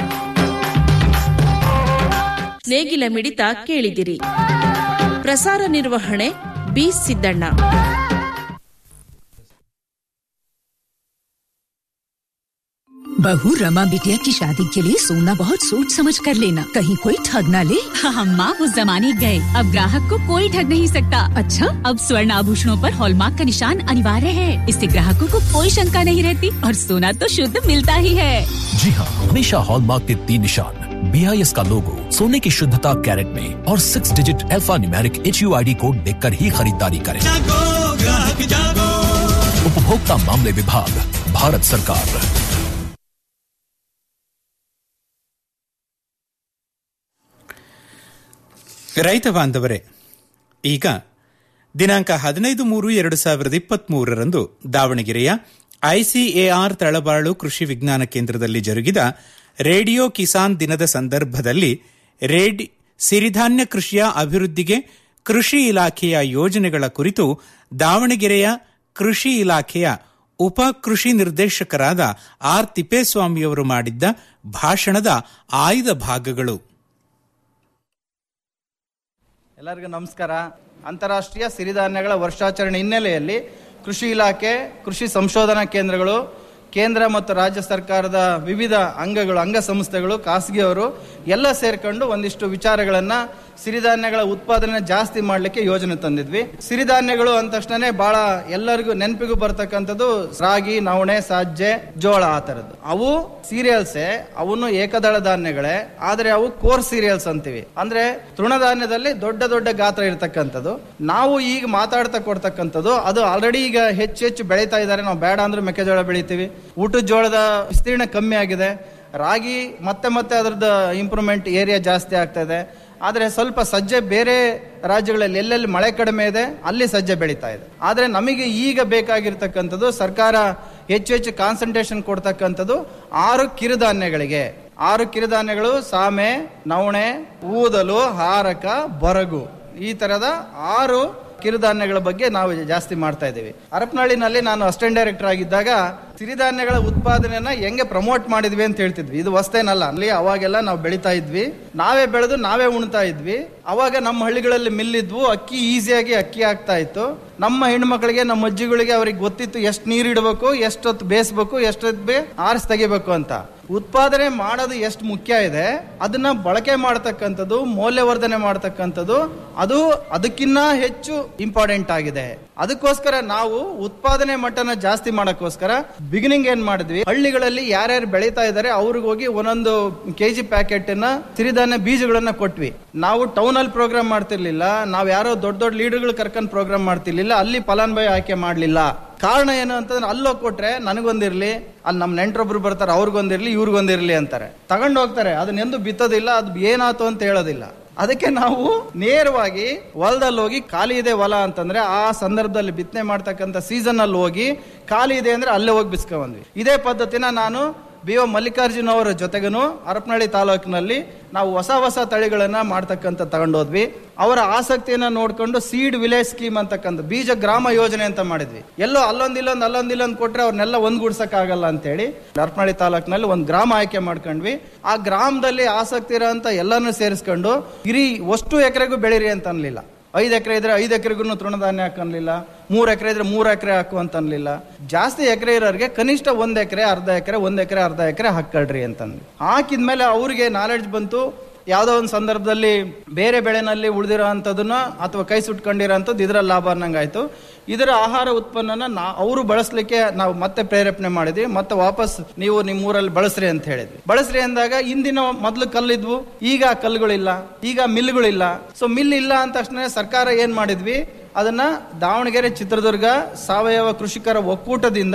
ನೇಗಿಲ ಮಿಡಿತ ಕೇಳಿದಿರಿ ಪ್ರಸಾರ ನಿರ್ವಹಣೆ ಬಿ ಸಿದ್ದಣ್ಣ बहू रमा बिटिया की शादी के लिए सोना बहुत सोच समझ कर लेना कहीं कोई ठग ना ले हम माँ उस जमाने गए अब ग्राहक को कोई ठग नहीं सकता अच्छा अब स्वर्ण आभूषणों पर हॉलमार्क का निशान अनिवार्य है इससे ग्राहकों को कोई शंका नहीं रहती और सोना तो शुद्ध मिलता ही है जी हाँ हमेशा हॉलमार्क के तीन निशान बी आई एस का लोगो सोने की शुद्धता कैरेट में और six digit alphanumeric H U I D code देख कर ही खरीदारी करें उपभोक्ता मामले विभाग भारत सरकार ರೈತ ಬಾಂಧವರೇ ಈಗ ದಿನಾಂಕ ಹದಿನೈದು ಮೂರು ಎರಡು ಸಾವಿರದ ಇಪ್ಪತ್ತ್ ಮೂರರಂದು ದಾವಣಗೆರೆಯ ಐಸಿಎಆರ್ ತಳಬಾಳು ಕೃಷಿ ವಿಜ್ಞಾನ ಕೇಂದ್ರದಲ್ಲಿ ಜರುಗಿದ ರೇಡಿಯೋ ಕಿಸಾನ್ ದಿನದ ಸಂದರ್ಭದಲ್ಲಿ ರೇಡಿ ಸಿರಿಧಾನ್ಯ ಕೃಷಿಯ ಅಭಿವೃದ್ಧಿಗೆ ಕೃಷಿ ಇಲಾಖೆಯ ಯೋಜನೆಗಳ ಕುರಿತು ದಾವಣಗೆರೆಯ ಕೃಷಿ ಇಲಾಖೆಯ ಉಪ ಕೃಷಿ ನಿರ್ದೇಶಕರಾದ ಆರ್ ತಿಪ್ಪೇಸ್ವಾಮಿಯವರು ಮಾಡಿದ್ದ ಭಾಷಣದ ಆಯ್ದ ಭಾಗಗಳು ಎಲ್ಲರಿಗೂ ನಮಸ್ಕಾರ ಅಂತಾರಾಷ್ಟ್ರೀಯ ಸಿರಿಧಾನ್ಯಗಳ ವರ್ಷಾಚರಣೆ ಹಿನ್ನೆಲೆಯಲ್ಲಿ ಕೃಷಿ ಇಲಾಖೆ ಕೃಷಿ ಸಂಶೋಧನಾ ಕೇಂದ್ರಗಳು ಕೇಂದ್ರ ಮತ್ತು ರಾಜ್ಯ ಸರ್ಕಾರದ ವಿವಿಧ ಅಂಗಗಳು ಅಂಗಸಂಸ್ಥೆಗಳು ಖಾಸಗಿಯವರು ಎಲ್ಲ ಸೇರ್ಕೊಂಡು ಒಂದಿಷ್ಟು ವಿಚಾರಗಳನ್ನ ಸಿರಿಧಾನ್ಯಗಳ ಉತ್ಪಾದನೆ ಜಾಸ್ತಿ ಮಾಡಲಿಕ್ಕೆ ಯೋಜನೆ ತಂದಿದ್ವಿ ಸಿರಿಧಾನ್ಯಗಳು ಅಂದ ತಕ್ಷಣ ಬಹಳ ಎಲ್ಲರಿಗೂ ನೆನಪಿಗೂ ಬರ್ತಕ್ಕಂಥದ್ದು ರಾಗಿ ನವಣೆ ಸಜ್ಜೆ ಜೋಳ ಆ ತರದ್ದು ಅವು ಸೀರಿಯಲ್ಸೇ ಅವನು ಏಕದಳ ಧಾನ್ಯಗಳೇ ಆದ್ರೆ ಅವು ಕೋರ್ ಸೀರಿಯಲ್ಸ್ ಅಂತೀವಿ ಅಂದ್ರೆ ತೃಣಧಾನ್ಯದಲ್ಲಿ ದೊಡ್ಡ ದೊಡ್ಡ ಗಾತ್ರ ಇರತಕ್ಕಂಥದ್ದು ನಾವು ಈಗ ಮಾತಾಡ್ತಾ ಕೊಡ್ತಕ್ಕಂಥದ್ದು ಅದು ಆಲ್ರೆಡಿ ಈಗ ಹೆಚ್ಚು ಹೆಚ್ಚು ಬೆಳೀತಾ ಇದ್ದಾರೆ ನಾವು ಬೇಡ ಅಂದ್ರೆ ಮೆಕ್ಕೆಜೋಳ ಬೆಳಿತೀವಿ ಊಟದ ಜೋಳದ ವಿಸ್ತೀರ್ಣ ಕಮ್ಮಿ ಆಗಿದೆ ರಾಗಿ ಮತ್ತೆ ಮತ್ತೆ ಅದರದ್ದು ಇಂಪ್ರೂವ್ಮೆಂಟ್ ಏರಿಯಾ ಜಾಸ್ತಿ ಆಗ್ತಾ ಇದೆ ಆದರೆ ಸ್ವಲ್ಪ ಸಜ್ಜೆ ಬೇರೆ ರಾಜ್ಯಗಳಲ್ಲಿ ಎಲ್ಲೆಲ್ಲಿ ಮಳೆ ಕಡಿಮೆ ಇದೆ ಅಲ್ಲಿ ಸಜ್ಜೆ ಬೆಳೀತಾ ಇದೆ ಆದರೆ ನಮಗೆ ಈಗ ಬೇಕಾಗಿರ್ತಕ್ಕಂಥದ್ದು ಸರ್ಕಾರ ಹೆಚ್ಚು ಹೆಚ್ಚು ಕಾನ್ಸಂಟ್ರೇಷನ್ ಕೊಡ್ತಕ್ಕಂಥದ್ದು ಆರು ಕಿರುಧಾನ್ಯಗಳಿಗೆ ಆರು ಕಿರುಧಾನ್ಯಗಳು ಸಾಮೆ ನವಣೆ ಊದಲು ಹಾರಕ ಬರಗು ಈ ತರದ ಆರು ಕಿರುಧಾನ್ಯಗಳ ಬಗ್ಗೆ ನಾವು ಜಾಸ್ತಿ ಮಾಡ್ತಾ ಇದ್ದೀವಿ ಹರಪನಹಳ್ಳಿನಲ್ಲಿ ನಾನು ಅಸಿಸ್ಟೆಂಟ್ ಡೈರೆಕ್ಟರ್ ಆಗಿದ್ದಾಗ ಸಿರಿಧಾನ್ಯಗಳ ಉತ್ಪಾದನೆಯನ್ನ ಹೆಂಗೆ ಪ್ರಮೋಟ್ ಮಾಡಿದ್ವಿ ಅಂತ ಹೇಳ್ತಿದ್ವಿ ಇದು ಹೊಸ್ತೇನಲ್ಲ ಅಲ್ಲಿ ಅವಾಗೆಲ್ಲ ನಾವು ಬೆಳಿತಾ ಇದ್ವಿ ನಾವೇ ಬೆಳೆದು ನಾವೇ ಉಣ್ತಾ ಇದ್ವಿ ಅವಾಗ ನಮ್ಮ ಹಳ್ಳಿಗಳಲ್ಲಿ ಮಿಲ್ಲಿದ್ವು ಅಕ್ಕಿ ಈಸಿಯಾಗಿ ಅಕ್ಕಿ ಆಗ್ತಾ ಇತ್ತು ನಮ್ಮ ಹೆಣ್ಮಕ್ಳಿಗೆ ನಮ್ಮ ಅಜ್ಜಿಗಳಿಗೆ ಅವ್ರಿಗೆ ಗೊತ್ತಿತ್ತು ಎಷ್ಟು ನೀರು ಇಡಬೇಕು ಎಷ್ಟೊತ್ತು ಬೇಯಿಸ್ಬೇಕು ಎಷ್ಟೊತ್ತು ಬೇ ಆರಿಸಿ ತೆಗಿಬೇಕು ಅಂತ ಉತ್ಪಾದನೆ ಮಾಡೋದು ಎಷ್ಟು ಮುಖ್ಯ ಇದೆ ಅದನ್ನ ಬಳಕೆ ಮಾಡತಕ್ಕಂಥದ್ದು ಮೌಲ್ಯವರ್ಧನೆ ಮಾಡತಕ್ಕಂಥದ್ದು ಅದು ಅದಕ್ಕಿನ್ನ ಹೆಚ್ಚು ಇಂಪಾರ್ಟೆಂಟ್ ಆಗಿದೆ ಅದಕ್ಕೋಸ್ಕರ ನಾವು ಉತ್ಪಾದನೆ ಮಟ್ಟನ ಜಾಸ್ತಿ ಮಾಡಕ್ಕೋಸ್ಕರ ಬಿಗಿನಿಂಗ್ ಏನ್ ಮಾಡಿದ್ವಿ ಹಳ್ಳಿಗಳಲ್ಲಿ ಯಾರ್ಯಾರು ಬೆಳೀತಾ ಇದ್ದಾರೆ ಅವ್ರಿಗೆ ಹೋಗಿ ಒಂದೊಂದು ಕೆಜಿ ಪ್ಯಾಕೆಟ್ ನ ಸಿರಿಧಾನ್ಯ ಬೀಜಗಳನ್ನ ಕೊಟ್ವಿ ನಾವು ಟೌನ್ ಅಲ್ಲಿ ಪ್ರೋಗ್ರಾಮ್ ಮಾಡ್ತಿರ್ಲಿಲ್ಲ ನಾವ್ ಯಾರೋ ದೊಡ್ಡ ದೊಡ್ಡ ಲೀಡರ್ಗಳು ಕರ್ಕೊಂಡ್ ಪ್ರೋಗ್ರಾಮ್ ಮಾಡ್ತಿರ್ಲಿಲ್ಲ ಅಲ್ಲಿ ಫಲಾನುಭವಿ ಆಯ್ಕೆ ಮಾಡ್ಲಿಲ್ಲ ಕಾರಣ ಏನು ಅಂತಂದ್ರೆ ಅಲ್ಲೋಗಿ ಕೊಟ್ರೆ ನನಗೊಂದಿರ್ಲಿ ಅಲ್ಲಿ ನಮ್ಮ ನೆಂಟ್ರೊಬ್ರು ಬರ್ತಾರೆ ಅವ್ರಿಗೊಂದಿರ್ಲಿ ಇವ್ರಿಗೊಂದಿರ್ಲಿ ಅಂತಾರೆ ತಗೊಂಡು ಹೋಗ್ತಾರೆ ಅದನ್ನೆಂದು ಬಿತ್ತೋದಿಲ್ಲ ಅದು ಏನಾಯ್ತು ಅಂತ ಹೇಳೋದಿಲ್ಲ ಅದಕ್ಕೆ ನಾವು ನೇರವಾಗಿ ಹೊಲದಲ್ಲಿ ಹೋಗಿ ಖಾಲಿ ಇದೆ ಹೊಲ ಅಂತಂದ್ರೆ ಆ ಸಂದರ್ಭದಲ್ಲಿ ಬಿತ್ತನೆ ಮಾಡ್ತಕ್ಕಂಥ ಸೀಸನ್ ಅಲ್ಲಿ ಹೋಗಿ ಖಾಲಿ ಇದೆ ಅಂದ್ರೆ ಅಲ್ಲೇ ಹೋಗಿ ಬಿಸ್ಕೊಂಡ್ವಿ ಇದೇ ಪದ್ಧತಿನ ನಾನು ಬಿ ಒ ಮಲ್ಲಿಕಾರ್ಜುನ್ ಅವರ ಜೊತೆಗನು ಹರಪನಹಳ್ಳಿ ತಾಲೂಕಿನಲ್ಲಿ ನಾವು ಹೊಸ ಹೊಸ ತಳಿಗಳನ್ನ ಮಾಡ್ತಕ್ಕಂಥ ತಗೊಂಡೋದ್ವಿ ಅವರ ಆಸಕ್ತಿಯನ್ನ ನೋಡ್ಕೊಂಡು ಸೀಡ್ ವಿಲೇಜ್ ಸ್ಕೀಮ್ ಅಂತಕ್ಕಂಥ ಬೀಜ ಗ್ರಾಮ ಯೋಜನೆ ಅಂತ ಮಾಡಿದ್ವಿ ಎಲ್ಲೋ ಅಲ್ಲೊಂದ್ ಇಲ್ಲೊಂದ್ ಅಲ್ಲೊಂದ್ ಇಲ್ಲೊಂದ್ ಕೊಟ್ರೆ ಅವ್ರನ್ನೆಲ್ಲ ಒಂದ್ಗೂಡ್ಸಕ್ ಆಗಲ್ಲ ಅಂತೇಳಿ ಹರಪನಹಳ್ಳಿ ತಾಲೂಕಿನಲ್ಲಿ ಒಂದು ಗ್ರಾಮ ಆಯ್ಕೆ ಮಾಡ್ಕೊಂಡ್ವಿ ಆ ಗ್ರಾಮದಲ್ಲಿ ಆಸಕ್ತಿ ಇರೋಂಥ ಎಲ್ಲಾನು ಸೇರಿಸ್ಕೊಂಡು ಇರಿ ಅಷ್ಟು ಎಕರೆಗೂ ಬೆಳೀರಿ ಅಂತ ಅನ್ಲಿಲ್ಲ ಐದು ಎಕರೆ ಇದ್ರೆ ಐದು ಎಕರೆಗೂ ತೃಣಧಾನ್ಯ ಹಾಕನ್ಲಿಲ್ಲ ಮೂರ್ ಎಕರೆ ಇದ್ರೆ ಮೂರ್ ಎಕರೆ ಹಾಕು ಅಂತ ಅನ್ಲಿಲ್ಲ ಜಾಸ್ತಿ ಎಕರೆ ಇರೋರಿಗೆ ಕನಿಷ್ಠ ಒಂದ್ ಎಕರೆ ಅರ್ಧ ಎಕರೆ ಒಂದ್ ಎಕರೆ ಅರ್ಧ ಎಕರೆ ಹಾಕೊಳ್ರಿ ಅಂತಂದ್ವಿ ಹಾಕಿದ್ಮೇಲೆ ಅವ್ರಿಗೆ ನಾಲೆಡ್ಜ್ ಬಂತು ಯಾವ್ದೋ ಒಂದು ಸಂದರ್ಭದಲ್ಲಿ ಬೇರೆ ಬೆಳೆನಲ್ಲಿ ಉಳಿದಿರೋ ಅಂಥದನ್ನ ಅಥವಾ ಕೈ ಸುಟ್ಕೊಂಡಿರೋ ಅಂಥದ್ದು ಇದರ ಲಾಭ ಅನ್ನಂಗಾಯ್ತು ಇದರ ಆಹಾರ ಉತ್ಪನ್ನನ ನಾ ಅವರು ಬಳಸಲಿಕ್ಕೆ ನಾವು ಮತ್ತೆ ಪ್ರೇರೇಪಣೆ ಮಾಡಿದ್ವಿ ಮತ್ತೆ ವಾಪಸ್ ನೀವು ನಿಮ್ಮ ಊರಲ್ಲಿ ಬಳಸ್ರಿ ಅಂತ ಹೇಳಿದ್ವಿ ಬಳಸ್ರಿ ಅಂದಾಗ ಇಂದಿನ ಮೊದಲು ಕಲ್ಲಿದ್ವು ಈಗ ಆ ಕಲ್ಲುಗಳಿಲ್ಲ ಈಗ ಮಿಲ್ಗಳಿಲ್ಲ ಸೊ ಮಿಲ್ ಇಲ್ಲ ಅಂದ ತಕ್ಷಣ ಸರ್ಕಾರ ಏನ್ ಮಾಡಿದ್ವಿ ಅದನ್ನ ದಾವಣಗೆರೆ ಚಿತ್ರದುರ್ಗ ಸಾವಯವ ಕೃಷಿಕರ ಒಕ್ಕೂಟದಿಂದ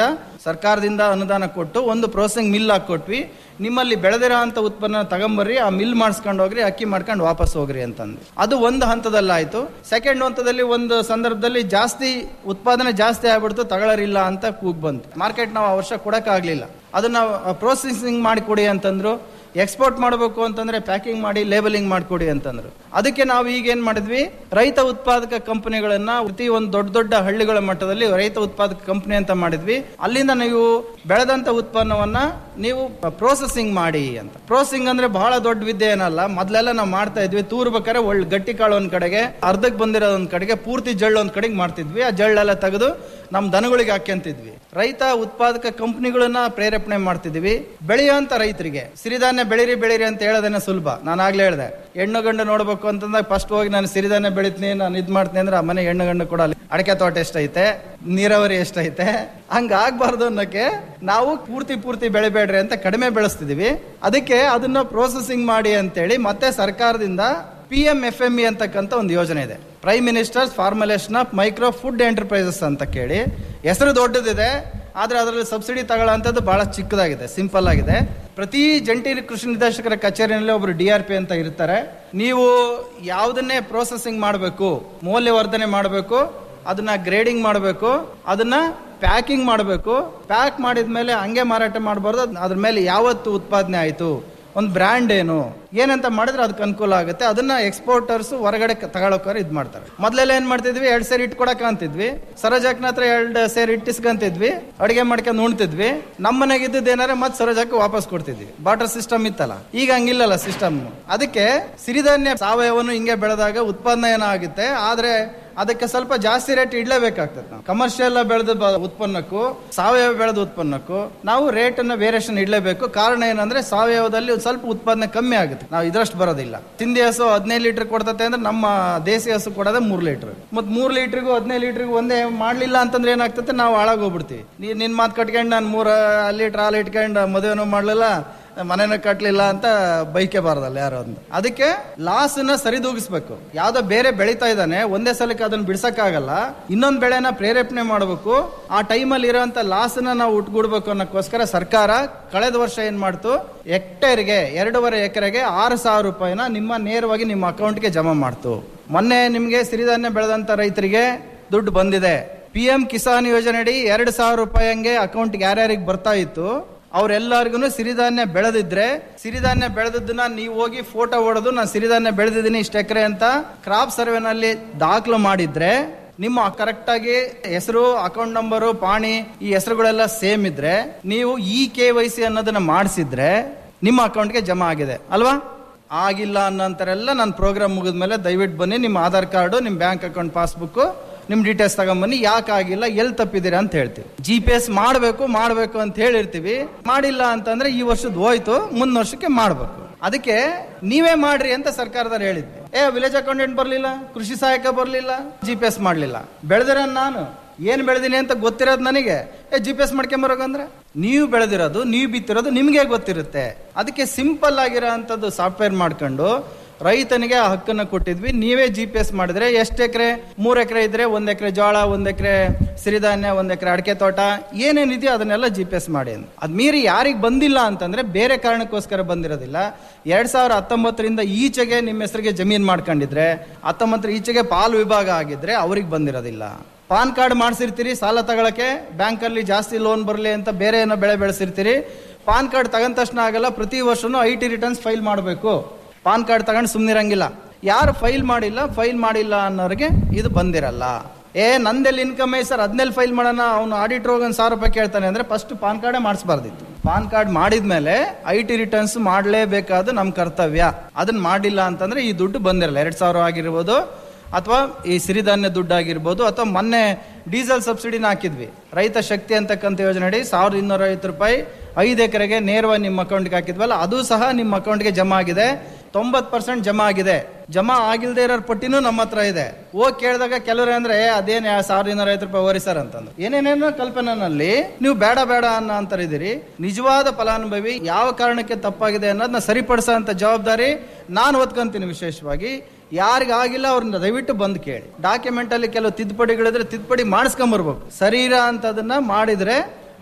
ಸರ್ಕಾರದಿಂದ ಅನುದಾನ ಕೊಟ್ಟು ಒಂದು ಪ್ರೋಸೆಸಿಂಗ್ ಮಿಲ್ ಹಾಕೊಟ್ವಿ ನಿಮ್ಮಲ್ಲಿ ಬೆಳೆದಿರೋ ಅಂತ ಉತ್ಪನ್ನ ತಗೊಂಬರ್ರಿ ಆ ಮಿಲ್ ಮಾಡಿಸ್ಕೊಂಡು ಹೋಗ್ರಿ ಅಕ್ಕಿ ಮಾಡ್ಕೊಂಡು ವಾಪಸ್ ಹೋಗ್ರಿ ಅಂತಂದು ಅದು ಒಂದು ಹಂತದಲ್ಲಾಯ್ತು ಸೆಕೆಂಡ್ ಹಂತದಲ್ಲಿ ಒಂದು ಸಂದರ್ಭದಲ್ಲಿ ಜಾಸ್ತಿ ಉತ್ಪಾದನೆ ಜಾಸ್ತಿ ಆಗ್ಬಿಡ್ತು ತಗೊಳ್ಳರಿಲ್ಲ ಅಂತ ಕೂಗ್ ಬಂತು ಮಾರ್ಕೆಟ್ ನಾವು ಆ ವರ್ಷ ಕೊಡಕ್ಕಾಗ್ಲಿಲ್ಲ ಅದನ್ನ ಪ್ರೋಸೆಸಿಂಗ್ ಮಾಡಿ ಕೊಡಿ ಅಂತಂದ್ರು ಎಕ್ಸ್ಪೋರ್ಟ್ ಮಾಡಬೇಕು ಅಂತಂದ್ರೆ ಪ್ಯಾಕಿಂಗ್ ಮಾಡಿ ಲೇಬಲಿಂಗ್ ಮಾಡಿಕೊಡಿ ಅಂತಂದ್ರು ಅದಕ್ಕೆ ನಾವು ಈಗ ಏನ್ ಮಾಡಿದ್ವಿ ರೈತ ಉತ್ಪಾದಕ ಕಂಪನಿಗಳನ್ನ ಪ್ರತಿ ಒಂದು ದೊಡ್ಡ ದೊಡ್ಡ ಹಳ್ಳಿಗಳ ಮಟ್ಟದಲ್ಲಿ ರೈತ ಉತ್ಪಾದಕ ಕಂಪನಿ ಅಂತ ಮಾಡಿದ್ವಿ ಅಲ್ಲಿಂದ ನೀವು ಬೆಳೆದಂತ ಉತ್ಪನ್ನವನ್ನ ನೀವು ಪ್ರೋಸೆಸಿಂಗ್ ಮಾಡಿ ಅಂತ ಪ್ರೋಸೆಸಿಂಗ್ ಅಂದ್ರೆ ಬಹಳ ದೊಡ್ಡ ವಿದ್ಯೆ ಏನಲ್ಲ ಮೊದ್ಲೆಲ್ಲ ನಾವು ಮಾಡ್ತಾ ಇದ್ವಿ ತೂರ್ಬೇಕಾದ್ರೆ ಒಳ್ಳೆ ಗಟ್ಟಿ ಕಾಳು ಒಂದ್ ಕಡೆಗೆ ಅರ್ಧಕ್ಕೆ ಬಂದಿರೋ ಒಂದ್ ಕಡೆಗೆ ಪೂರ್ತಿ ಜಳ್ಳು ಒಂದ್ ಕಡೆಗೆ ಮಾಡ್ತಿದ್ವಿ ಆ ಜಳ್ಳೆಲ್ಲ ತೆಗೆದು ನಮ್ ದನಗಳಿಗೆ ಹಾಕ್ಯಂತಿದ್ವಿ ರೈತ ಉತ್ಪಾದಕ ಕಂಪನಿಗಳನ್ನ ಪ್ರೇರೇಪಣೆ ಮಾಡ್ತಿದ್ವಿ ಬೆಳೆಯುವಂತ ರೈತರಿಗೆ ಸಿರಿಧಾನ್ಯ ಬೆಳಿರಿ ಬೆಳಿರಿ ಅಂತ ಹೇಳೋದೇನೆ ಸುಲಭ ನಾನು ಆಗ್ಲೇ ಹೇಳಿದೆ ಹೆಣ್ಣು ಗಂಡು ನೋಡ್ಬೇಕು ಅಂತಂದಾಗ ಫಸ್ಟ್ ಹೋಗಿ ನಾನು ಸಿರಿಧಾನ್ಯ ಬೆಳಿತೀನಿ ನಾನು ಇದ್ ಮಾಡ್ತೀನಿ ಅಂದ್ರೆ ಆ ಮನೆ ಹೆಣ್ಣು ಗಂಡು ಕೂಡ ಅಲ್ಲಿ ಅಡಕೆ ತೋಟ ಎಷ್ಟೈತೆ ನೀರಾವರಿ ಎಷ್ಟೈತೆ ಹಂಗ ಆಗ್ಬಾರ್ದು ಅನ್ನೋಕೆ ನಾವು ಪೂರ್ತಿ ಪೂರ್ತಿ ಬೆಳಿಬೇಡ್ರಿ ಅಂತ ಕಡಿಮೆ ಬೆಳೆಸ್ತಿದೀವಿ ಅದಕ್ಕೆ ಅದನ್ನ ಪ್ರೋಸೆಸಿಂಗ್ ಮಾಡಿ ಅಂತೇಳಿ ಮತ್ತೆ ಸರ್ಕಾರದಿಂದ P M F M E ಅಂತಕ್ಕಂಥ ಒಂದು ಯೋಜನೆ ಇದೆ prime minister's formulation of micro food enterprises ಅಂತ ಕೇಳಿ ಹೆಸರು ದೊಡ್ಡದಿದೆ ಆದ್ರೆ ಅದರಲ್ಲಿ ಸಬ್ಸಿಡಿ ತಗೊಳ್ಳೋಂಥದ್ದು ಬಹಳ ಚಿಕ್ಕದಾಗಿದೆ ಸಿಂಪಲ್ ಆಗಿದೆ ಪ್ರತಿ ಜಂಟಿ ಕೃಷಿ ನಿರ್ದೇಶಕರ ಕಚೇರಿನಲ್ಲಿ ಒಬ್ರು ಡಿ ಆರ್ ಪಿ ಅಂತ ಇರ್ತಾರೆ ನೀವು ಯಾವುದನ್ನೇ ಪ್ರೋಸೆಸಿಂಗ್ ಮಾಡಬೇಕು ಮೌಲ್ಯವರ್ಧನೆ ಮಾಡಬೇಕು ಅದನ್ನ ಗ್ರೇಡಿಂಗ್ ಮಾಡಬೇಕು ಅದನ್ನ ಪ್ಯಾಕಿಂಗ್ ಮಾಡಬೇಕು ಪ್ಯಾಕ್ ಮಾಡಿದ್ಮೇಲೆ ಹಂಗೆ ಮಾರಾಟ ಮಾಡಬಾರ್ದು ಅದ್ರ ಮೇಲೆ ಯಾವತ್ತು ಉತ್ಪಾದನೆ ಆಯಿತು ಒಂದು ಬ್ರ್ಯಾಂಡ್ ಏನು ಏನಂತ ಮಾಡಿದ್ರೆ ಅದಕ್ಕೆ ಅನುಕೂಲ ಆಗುತ್ತೆ ಅದನ್ನ ಎಕ್ಸ್ಪೋರ್ಟರ್ಸ್ ಹೊರಗಡೆ ತಗೊಳಕೋರು ಇದ್ ಮಾಡ್ತಾರೆ ಮೊದ್ಲೆಲ್ಲ ಏನ್ ಮಾಡ್ತಿದ್ವಿ ಎರಡ್ ಸೇರಿ ಇಟ್ಕೊಡಕ ಅಂತಿದ್ವಿ ಸರೋಜಾಕ್ನ ಹತ್ರ ಎರಡ್ ಸೇರಿ ಇಟ್ಟಿಸ್ಕಂತಿದ್ವಿ ಅಡಿಗೆ ಮಾಡ್ಕೊಂಡು ಉಣ್ತಿದ್ವಿ ನಮ್ಮ ಮನೆಗೆ ಇದ್ದದ್ದು ಏನಾರೆ ಮತ್ತೆ ಸರೋಜಾಕ್ ವಾಪಸ್ ಕೊಡ್ತಿದ್ವಿ ಬಾಟರ್ ಸಿಸ್ಟಮ್ ಇತ್ತಲ್ಲ ಈಗ ಹಂಗಿಲ್ಲಲ್ಲ ಸಿಸ್ಟಮ್ ಅದಕ್ಕೆ ಸಿರಿಧಾನ್ಯ ಸಾವಯವನು ಹಿಂಗೆ ಬೆಳೆದಾಗ ಉತ್ಪನ್ನ ಏನಾಗುತ್ತೆ ಆದ್ರೆ ಅದಕ್ಕೆ ಸ್ವಲ್ಪ ಜಾಸ್ತಿ ರೇಟ್ ಇಡ್ಲೇಬೇಕಾಗ್ತದೆ ನಾವು ಕಮರ್ಷಿಯಲ್ ಬೆಳೆದ ಬ- ಉತ್ಪನ್ನಕ್ಕೂ ಸಾವಯವ ಬೆಳೆದ ಉತ್ಪನ್ನಕ್ಕೂ ನಾವು ರೇಟ್ ಅನ್ನ ವೇರಿಯೇಷನ್ ಇಡ್ಲೇಬೇಕು ಕಾರಣ ಏನಂದ್ರೆ ಸಾವಯವದಲ್ಲಿ ಒಂದ್ ಸ್ವಲ್ಪ ಉತ್ಪಾದನೆ ಕಮ್ಮಿ ಆಗುತ್ತೆ ನಾವು ಇದರಷ್ಟು ಬರೋದಿಲ್ಲ ತಿಂದಿ ಹಸು ಹದಿನೈದು ಲೀಟರ್ ಕೊಡ್ತತೆ ಅಂದ್ರೆ ನಮ್ಮ ದೇಸಿ ಹಸು ಕೊಡೋದೇ ಮೂರ್ ಲೀಟರ್ ಮತ್ ಮೂರ್ ಲೀಟರ್ಗೂ ಹದಿನೈದು ಲೀಟರ್ಗೂ ಒಂದೇ ಮಾಡ್ಲಿಲ್ಲ ಅಂತಂದ್ರೆ ಏನಾಗ್ತದೆ ನಾವು ಹಾಳಾಗೋಗ್ಬಿಡ್ತೀವಿ ನೀ ನಿನ್ ಮಾತು ಕಟ್ಕೊಂಡು ನಾನು ಮೂರ ಲೀಟರ್ ಹಾಲು ಇಟ್ಕೊಂಡು ಮದುವೆನೂ ಮಾಡ್ಲಿಲ್ಲ ಮನೆನ ಕಟ್ಲಿಲ್ಲ ಅಂತ ಬೈಕೆ ಬಾರದಲ್ಲ ಯಾರೋ ಒಂದು ಅದಕ್ಕೆ ಲಾಸ್ ನ ಸರಿದೂಗಿಸ್ಬೇಕು ಯಾವ್ದೋ ಬೇರೆ ಬೆಳೀತಾ ಇದ್ದಾನೆ ಒಂದೇ ಸಲಕ್ಕೆ ಅದನ್ನ ಬಿಡ್ಸಕ್ಕಾಗಲ್ಲ ಇನ್ನೊಂದ್ ಬೆಳೆನ ಪ್ರೇರೇಪಣೆ ಮಾಡಬೇಕು ಆ ಟೈಮಲ್ಲಿ ಇರೋಂತ ಲಾಸ್ ನ ನಾವು ಉಟ್ಗೂಡ್ಬೇಕು ಅನ್ನೋಕ್ಕೋಸ್ಕರ ಸರ್ಕಾರ ಕಳೆದ ವರ್ಷ ಏನ್ ಮಾಡ್ತು ಹೆಕ್ಟೇರ್ಗೆ ಎರಡೂವರೆ ಎಕರೆಗೆ ಆರು ಸಾವಿರ ರೂಪಾಯಿನ ನಿಮ್ಮ ನೇರವಾಗಿ ನಿಮ್ಮ ಅಕೌಂಟ್ಗೆ ಜಮಾ ಮಾಡ್ತು ಮೊನ್ನೆ ನಿಮ್ಗೆ ಸಿರಿಧಾನ್ಯ ಬೆಳೆದಂತ ರೈತರಿಗೆ ದುಡ್ಡು ಬಂದಿದೆ ಪಿ ಎಂ ಕಿಸಾನ್ ಯೋಜನೆಯಡಿ ಎರಡು ಸಾವಿರ ರೂಪಾಯಿ ಹಂಗೆ ಅಕೌಂಟ್ಗೆ ಯಾರ್ಯಾರಿಗೆ ಬರ್ತಾ ಇತ್ತು ಅವ್ರೆಲ್ಲರಿಗೂ ಸಿರಿಧಾನ್ಯ ಬೆಳೆದಿದ್ರೆ ಸಿರಿಧಾನ್ಯ ಬೆಳೆದದ್ದನ್ನ ನೀವು ಹೋಗಿ ಫೋಟೋ ಹೊಡೆದು ನಾನು ಸಿರಿಧಾನ್ಯ ಬೆಳೆದಿದ್ದೀನಿ ಇಷ್ಟು ಎಕರೆ ಅಂತ ಕ್ರಾಪ್ ಸರ್ವೆನಲ್ಲಿ ದಾಖಲು ಮಾಡಿದ್ರೆ ನಿಮ್ಮ ಕರೆಕ್ಟ್ ಆಗಿ ಹೆಸರು ಅಕೌಂಟ್ ನಂಬರು ಪಾಣಿ ಈ ಹೆಸರುಗಳೆಲ್ಲ ಸೇಮ್ ಇದ್ರೆ ನೀವು ಇ ಕೆ ವೈ ಸಿ ಅನ್ನೋದನ್ನ ಮಾಡಿಸಿದ್ರೆ ನಿಮ್ಮ ಅಕೌಂಟ್ಗೆ ಜಮಾ ಆಗಿದೆ ಅಲ್ವಾ ಆಗಿಲ್ಲ ಅನ್ನೋಂಥರೆಲ್ಲ ನನ್ನ ಪ್ರೋಗ್ರಾಮ್ ಮುಗಿದ್ಮೇಲೆ ದಯವಿಟ್ಟು ಬನ್ನಿ ನಿಮ್ಮ ಆಧಾರ್ ಕಾರ್ಡು ನಿಮ್ಮ ಬ್ಯಾಂಕ್ ಅಕೌಂಟ್ ಪಾಸ್ಬುಕ್ ನಿಮ್ ಡೀಟೇಲ್ಸ್ ತಗೊಂಬನ್ನಿ ಯಾಕೆ ಆಗಿಲ್ಲ ಎಲ್ಲಿ ತಪ್ಪಿದ್ದೀರಾ ಅಂತ ಹೇಳ್ತೀವಿ ಜಿ ಪಿ ಎಸ್ ಮಾಡಬೇಕು ಮಾಡಬೇಕು ಅಂತ ಹೇಳಿರ್ತೀವಿ ಮಾಡಿಲ್ಲ ಅಂತಂದ್ರೆ ಈ ವರ್ಷದ ಹೋಯ್ತು ಮುಂದಿನ ವರ್ಷಕ್ಕೆ ಮಾಡಬೇಕು ಅದಕ್ಕೆ ನೀವೇ ಮಾಡ್ರಿ ಅಂತ ಸರ್ಕಾರದವ್ರು ಹೇಳಿದ್ವಿ ಏ ವಿಲೇಜ್ ಅಕೌಂಟೆಂಟ್ ಬರ್ಲಿಲ್ಲ ಕೃಷಿ ಸಹಾಯಕ ಬರ್ಲಿಲ್ಲ ಜಿ ಪಿ ಎಸ್ ಮಾಡ್ಲಿಲ್ಲ ಬೆಳೆದಿರ ನಾನು ಏನ್ ಬೆಳೆದಿನಿ ಅಂತ ಗೊತ್ತಿರೋದು ನನಗೆ ಏ ಜಿ ಪಿ ಎಸ್ ಮಾಡ್ಕೊಂಬರೋಕಂದ್ರೆ ನೀವು ಬೆಳೆದಿರೋದು ನೀವು ಬಿತ್ತಿರೋದು ನಿಮ್ಗೆ ಗೊತ್ತಿರುತ್ತೆ ಅದಕ್ಕೆ ಸಿಂಪಲ್ ಆಗಿರೋ ಅಂಥದ್ದು ಸಾಫ್ಟ್ವೇರ್ ಮಾಡ್ಕೊಂಡು ರೈತನಿಗೆ ಆ ಹಕ್ಕನ್ನ ಕೊಟ್ಟಿದ್ವಿ ನೀವೇ ಜಿ ಪಿ ಎಸ್ ಮಾಡಿದ್ರೆ ಎಷ್ಟು ಎಕರೆ ಮೂರ್ ಎಕರೆ ಇದ್ರೆ ಒಂದ್ ಎಕರೆ ಜೋಳ ಒಂದ್ ಎಕರೆ ಸಿರಿಧಾನ್ಯ ಒಂದ್ ಎಕರೆ ಅಡಿಕೆ ತೋಟ ಏನೇನಿದೆಯೋ ಅದನ್ನೆಲ್ಲ ಜಿ ಪಿ ಎಸ್ ಮಾಡಿ ಅಂತ. ಅದ್ ಮೀರಿ ಯಾರಿಗೆ ಬಂದಿಲ್ಲ ಅಂತಂದ್ರೆ ಬೇರೆ ಕಾರಣಕ್ಕೋಸ್ಕರ ಬಂದಿರೋದಿಲ್ಲ ಎರಡ್ ಸಾವಿರ ಹತ್ತೊಂಬತ್ತರಿಂದ ಈಚೆಗೆ ನಿಮ್ಮ ಹೆಸರಿಗೆ ಜಮೀನ್ ಮಾಡ್ಕೊಂಡಿದ್ರೆ ಹತ್ತೊಂಬತ್ತರ ಈಚೆಗೆ ಪಾಲು ವಿಭಾಗ ಆಗಿದ್ರೆ ಅವ್ರಿಗೆ ಬಂದಿರೋದಿಲ್ಲ ಪಾನ್ ಕಾರ್ಡ್ ಮಾಡಿಸಿರ್ತೀರಿ ಸಾಲ ತಗೊಳಕ್ಕೆ ಬ್ಯಾಂಕಲ್ಲಿ ಜಾಸ್ತಿ ಲೋನ್ ಬರಲಿ ಅಂತ ಬೇರೆ ಏನೋ ಬೆಳೆ ಬೆಳೆಸಿರ್ತೀರಿ ಪಾನ್ ಕಾರ್ಡ್ ತಗೊಂಡ ತಕ್ಷಣ ಆಗಲ್ಲ ಪ್ರತಿ ವರ್ಷನೂ ಐ ಟಿ ರಿಟರ್ನ್ಸ್ ಫೈಲ್ ಮಾಡಬೇಕು ಪಾನ್ ಕಾರ್ಡ್ ತಗೊಂಡು ಸುಮ್ಮನಿರಂಗಿಲ್ಲ ಯಾರು ಫೈಲ್ ಮಾಡಿಲ್ಲ ಫೈಲ್ ಮಾಡಿಲ್ಲ ಅನ್ನೋರಿಗೆ ಇದು ಬಂದಿರಲ್ಲ ಏ ನಂದೆಲ್ಲಿ ಇನ್ಕಮ್ ಐ ಸರ್ ಅದನ್ನೆಲ್ಲಿ ಫೈಲ್ ಮಾಡೋಣ ಅವನು ಆಡಿಟರ್ ಹೋಗಿ ಒಂದು ಸಾವಿರ ರೂಪಾಯಿ ಕೇಳ್ತಾನೆ ಅಂದ್ರೆ ಫಸ್ಟ್ ಪಾನ್ ಕಾರ್ಡೇ ಮಾಡಿಸ್ಬಾರ್ದಿತ್ತು ಪಾನ್ ಕಾರ್ಡ್ ಮಾಡಿದ್ಮೇಲೆ ಐ ಟಿ ರಿಟರ್ನ್ಸ್ ಮಾಡಲೇಬೇಕಾದ ನಮ್ಮ ಕರ್ತವ್ಯ ಅದನ್ನ ಮಾಡಿಲ್ಲ ಅಂತಂದ್ರೆ ಈ ದುಡ್ಡು ಬಂದಿರಲ್ಲ ಎರಡ್ ಸಾವಿರ ಆಗಿರ್ಬೋದು ಅಥವಾ ಈ ಸಿರಿಧಾನ್ಯ ದುಡ್ಡು ಆಗಿರ್ಬೋದು ಅಥವಾ ಮೊನ್ನೆ ಡೀಸೆಲ್ ಸಬ್ಸಿಡಿನ ಹಾಕಿದ್ವಿ ರೈತ ಶಕ್ತಿ ಅಂತಕ್ಕಂಥ ಯೋಜನೆ ಸಾವಿರದ ಇನ್ನೂರ ಐವತ್ತು ರೂಪಾಯಿ ಐದು ಎಕರೆಗೆ ನೇರವಾಗಿ ನಿಮ್ಮ ಅಕೌಂಟ್ಗೆ ಹಾಕಿದ್ವಲ್ಲ ಅದು ಸಹ ನಿಮ್ಮ ಅಕೌಂಟ್ಗೆ ಜಮಾ ಆಗಿದೆ ತೊಂಬತ್ ಪರ್ಸೆಂಟ್ ಜಮಾ ಆಗಿದೆ ಜಮಾ ಆಗಿಲ್ದೇ ಇರೋ ಪಟ್ಟಿನೂ ನಮ್ಮ ಹತ್ರ ಇದೆ ಹೋಗಿ ಕೇಳಿದಾಗ ಕೆಲವರು ಅಂದ್ರೆ "ಏ, ಅದೇನ್ ಯಾ- ಸಾವಿರದ ಇನ್ನೂರ ಐವತ್ತು ರೂಪಾಯಿ ಓರಿ ಸರ್ ಅಂತಂದು ಏನೇನೇನೋ ಕಲ್ಪನೆನಲ್ಲಿ ನೀವು ಬೇಡ ಬೇಡ ಅನ್ನೋ ಅಂತಾರಿದ್ದೀರಿ ನಿಜವಾದ ಫಲಾನುಭವಿ ಯಾವ ಕಾರಣಕ್ಕೆ ತಪ್ಪಾಗಿದೆ ಅನ್ನೋದನ್ನ ಸರಿಪಡಿಸೋ ಅಂತ ಜವಾಬ್ದಾರಿ ನಾನು ಒತ್ಕೊಂತೀನಿ ವಿಶೇಷವಾಗಿ ಯಾರಿಗ ಆಗಿಲ್ಲ ಅವ್ರನ್ನ ದಯವಿಟ್ಟು ಬಂದು ಕೇಳಿ ಡಾಕ್ಯುಮೆಂಟ್ ಅಲ್ಲಿ ಕೆಲವು ತಿದ್ದುಪಡಿಗಳಿದ್ರೆ ತಿದ್ದುಪಡಿ ಮಾಡಿಸ್ಕೊಂಬರ್ಬೇಕು ಶರೀರ ಅಂತದನ್ನ ಮಾಡಿದ್ರೆ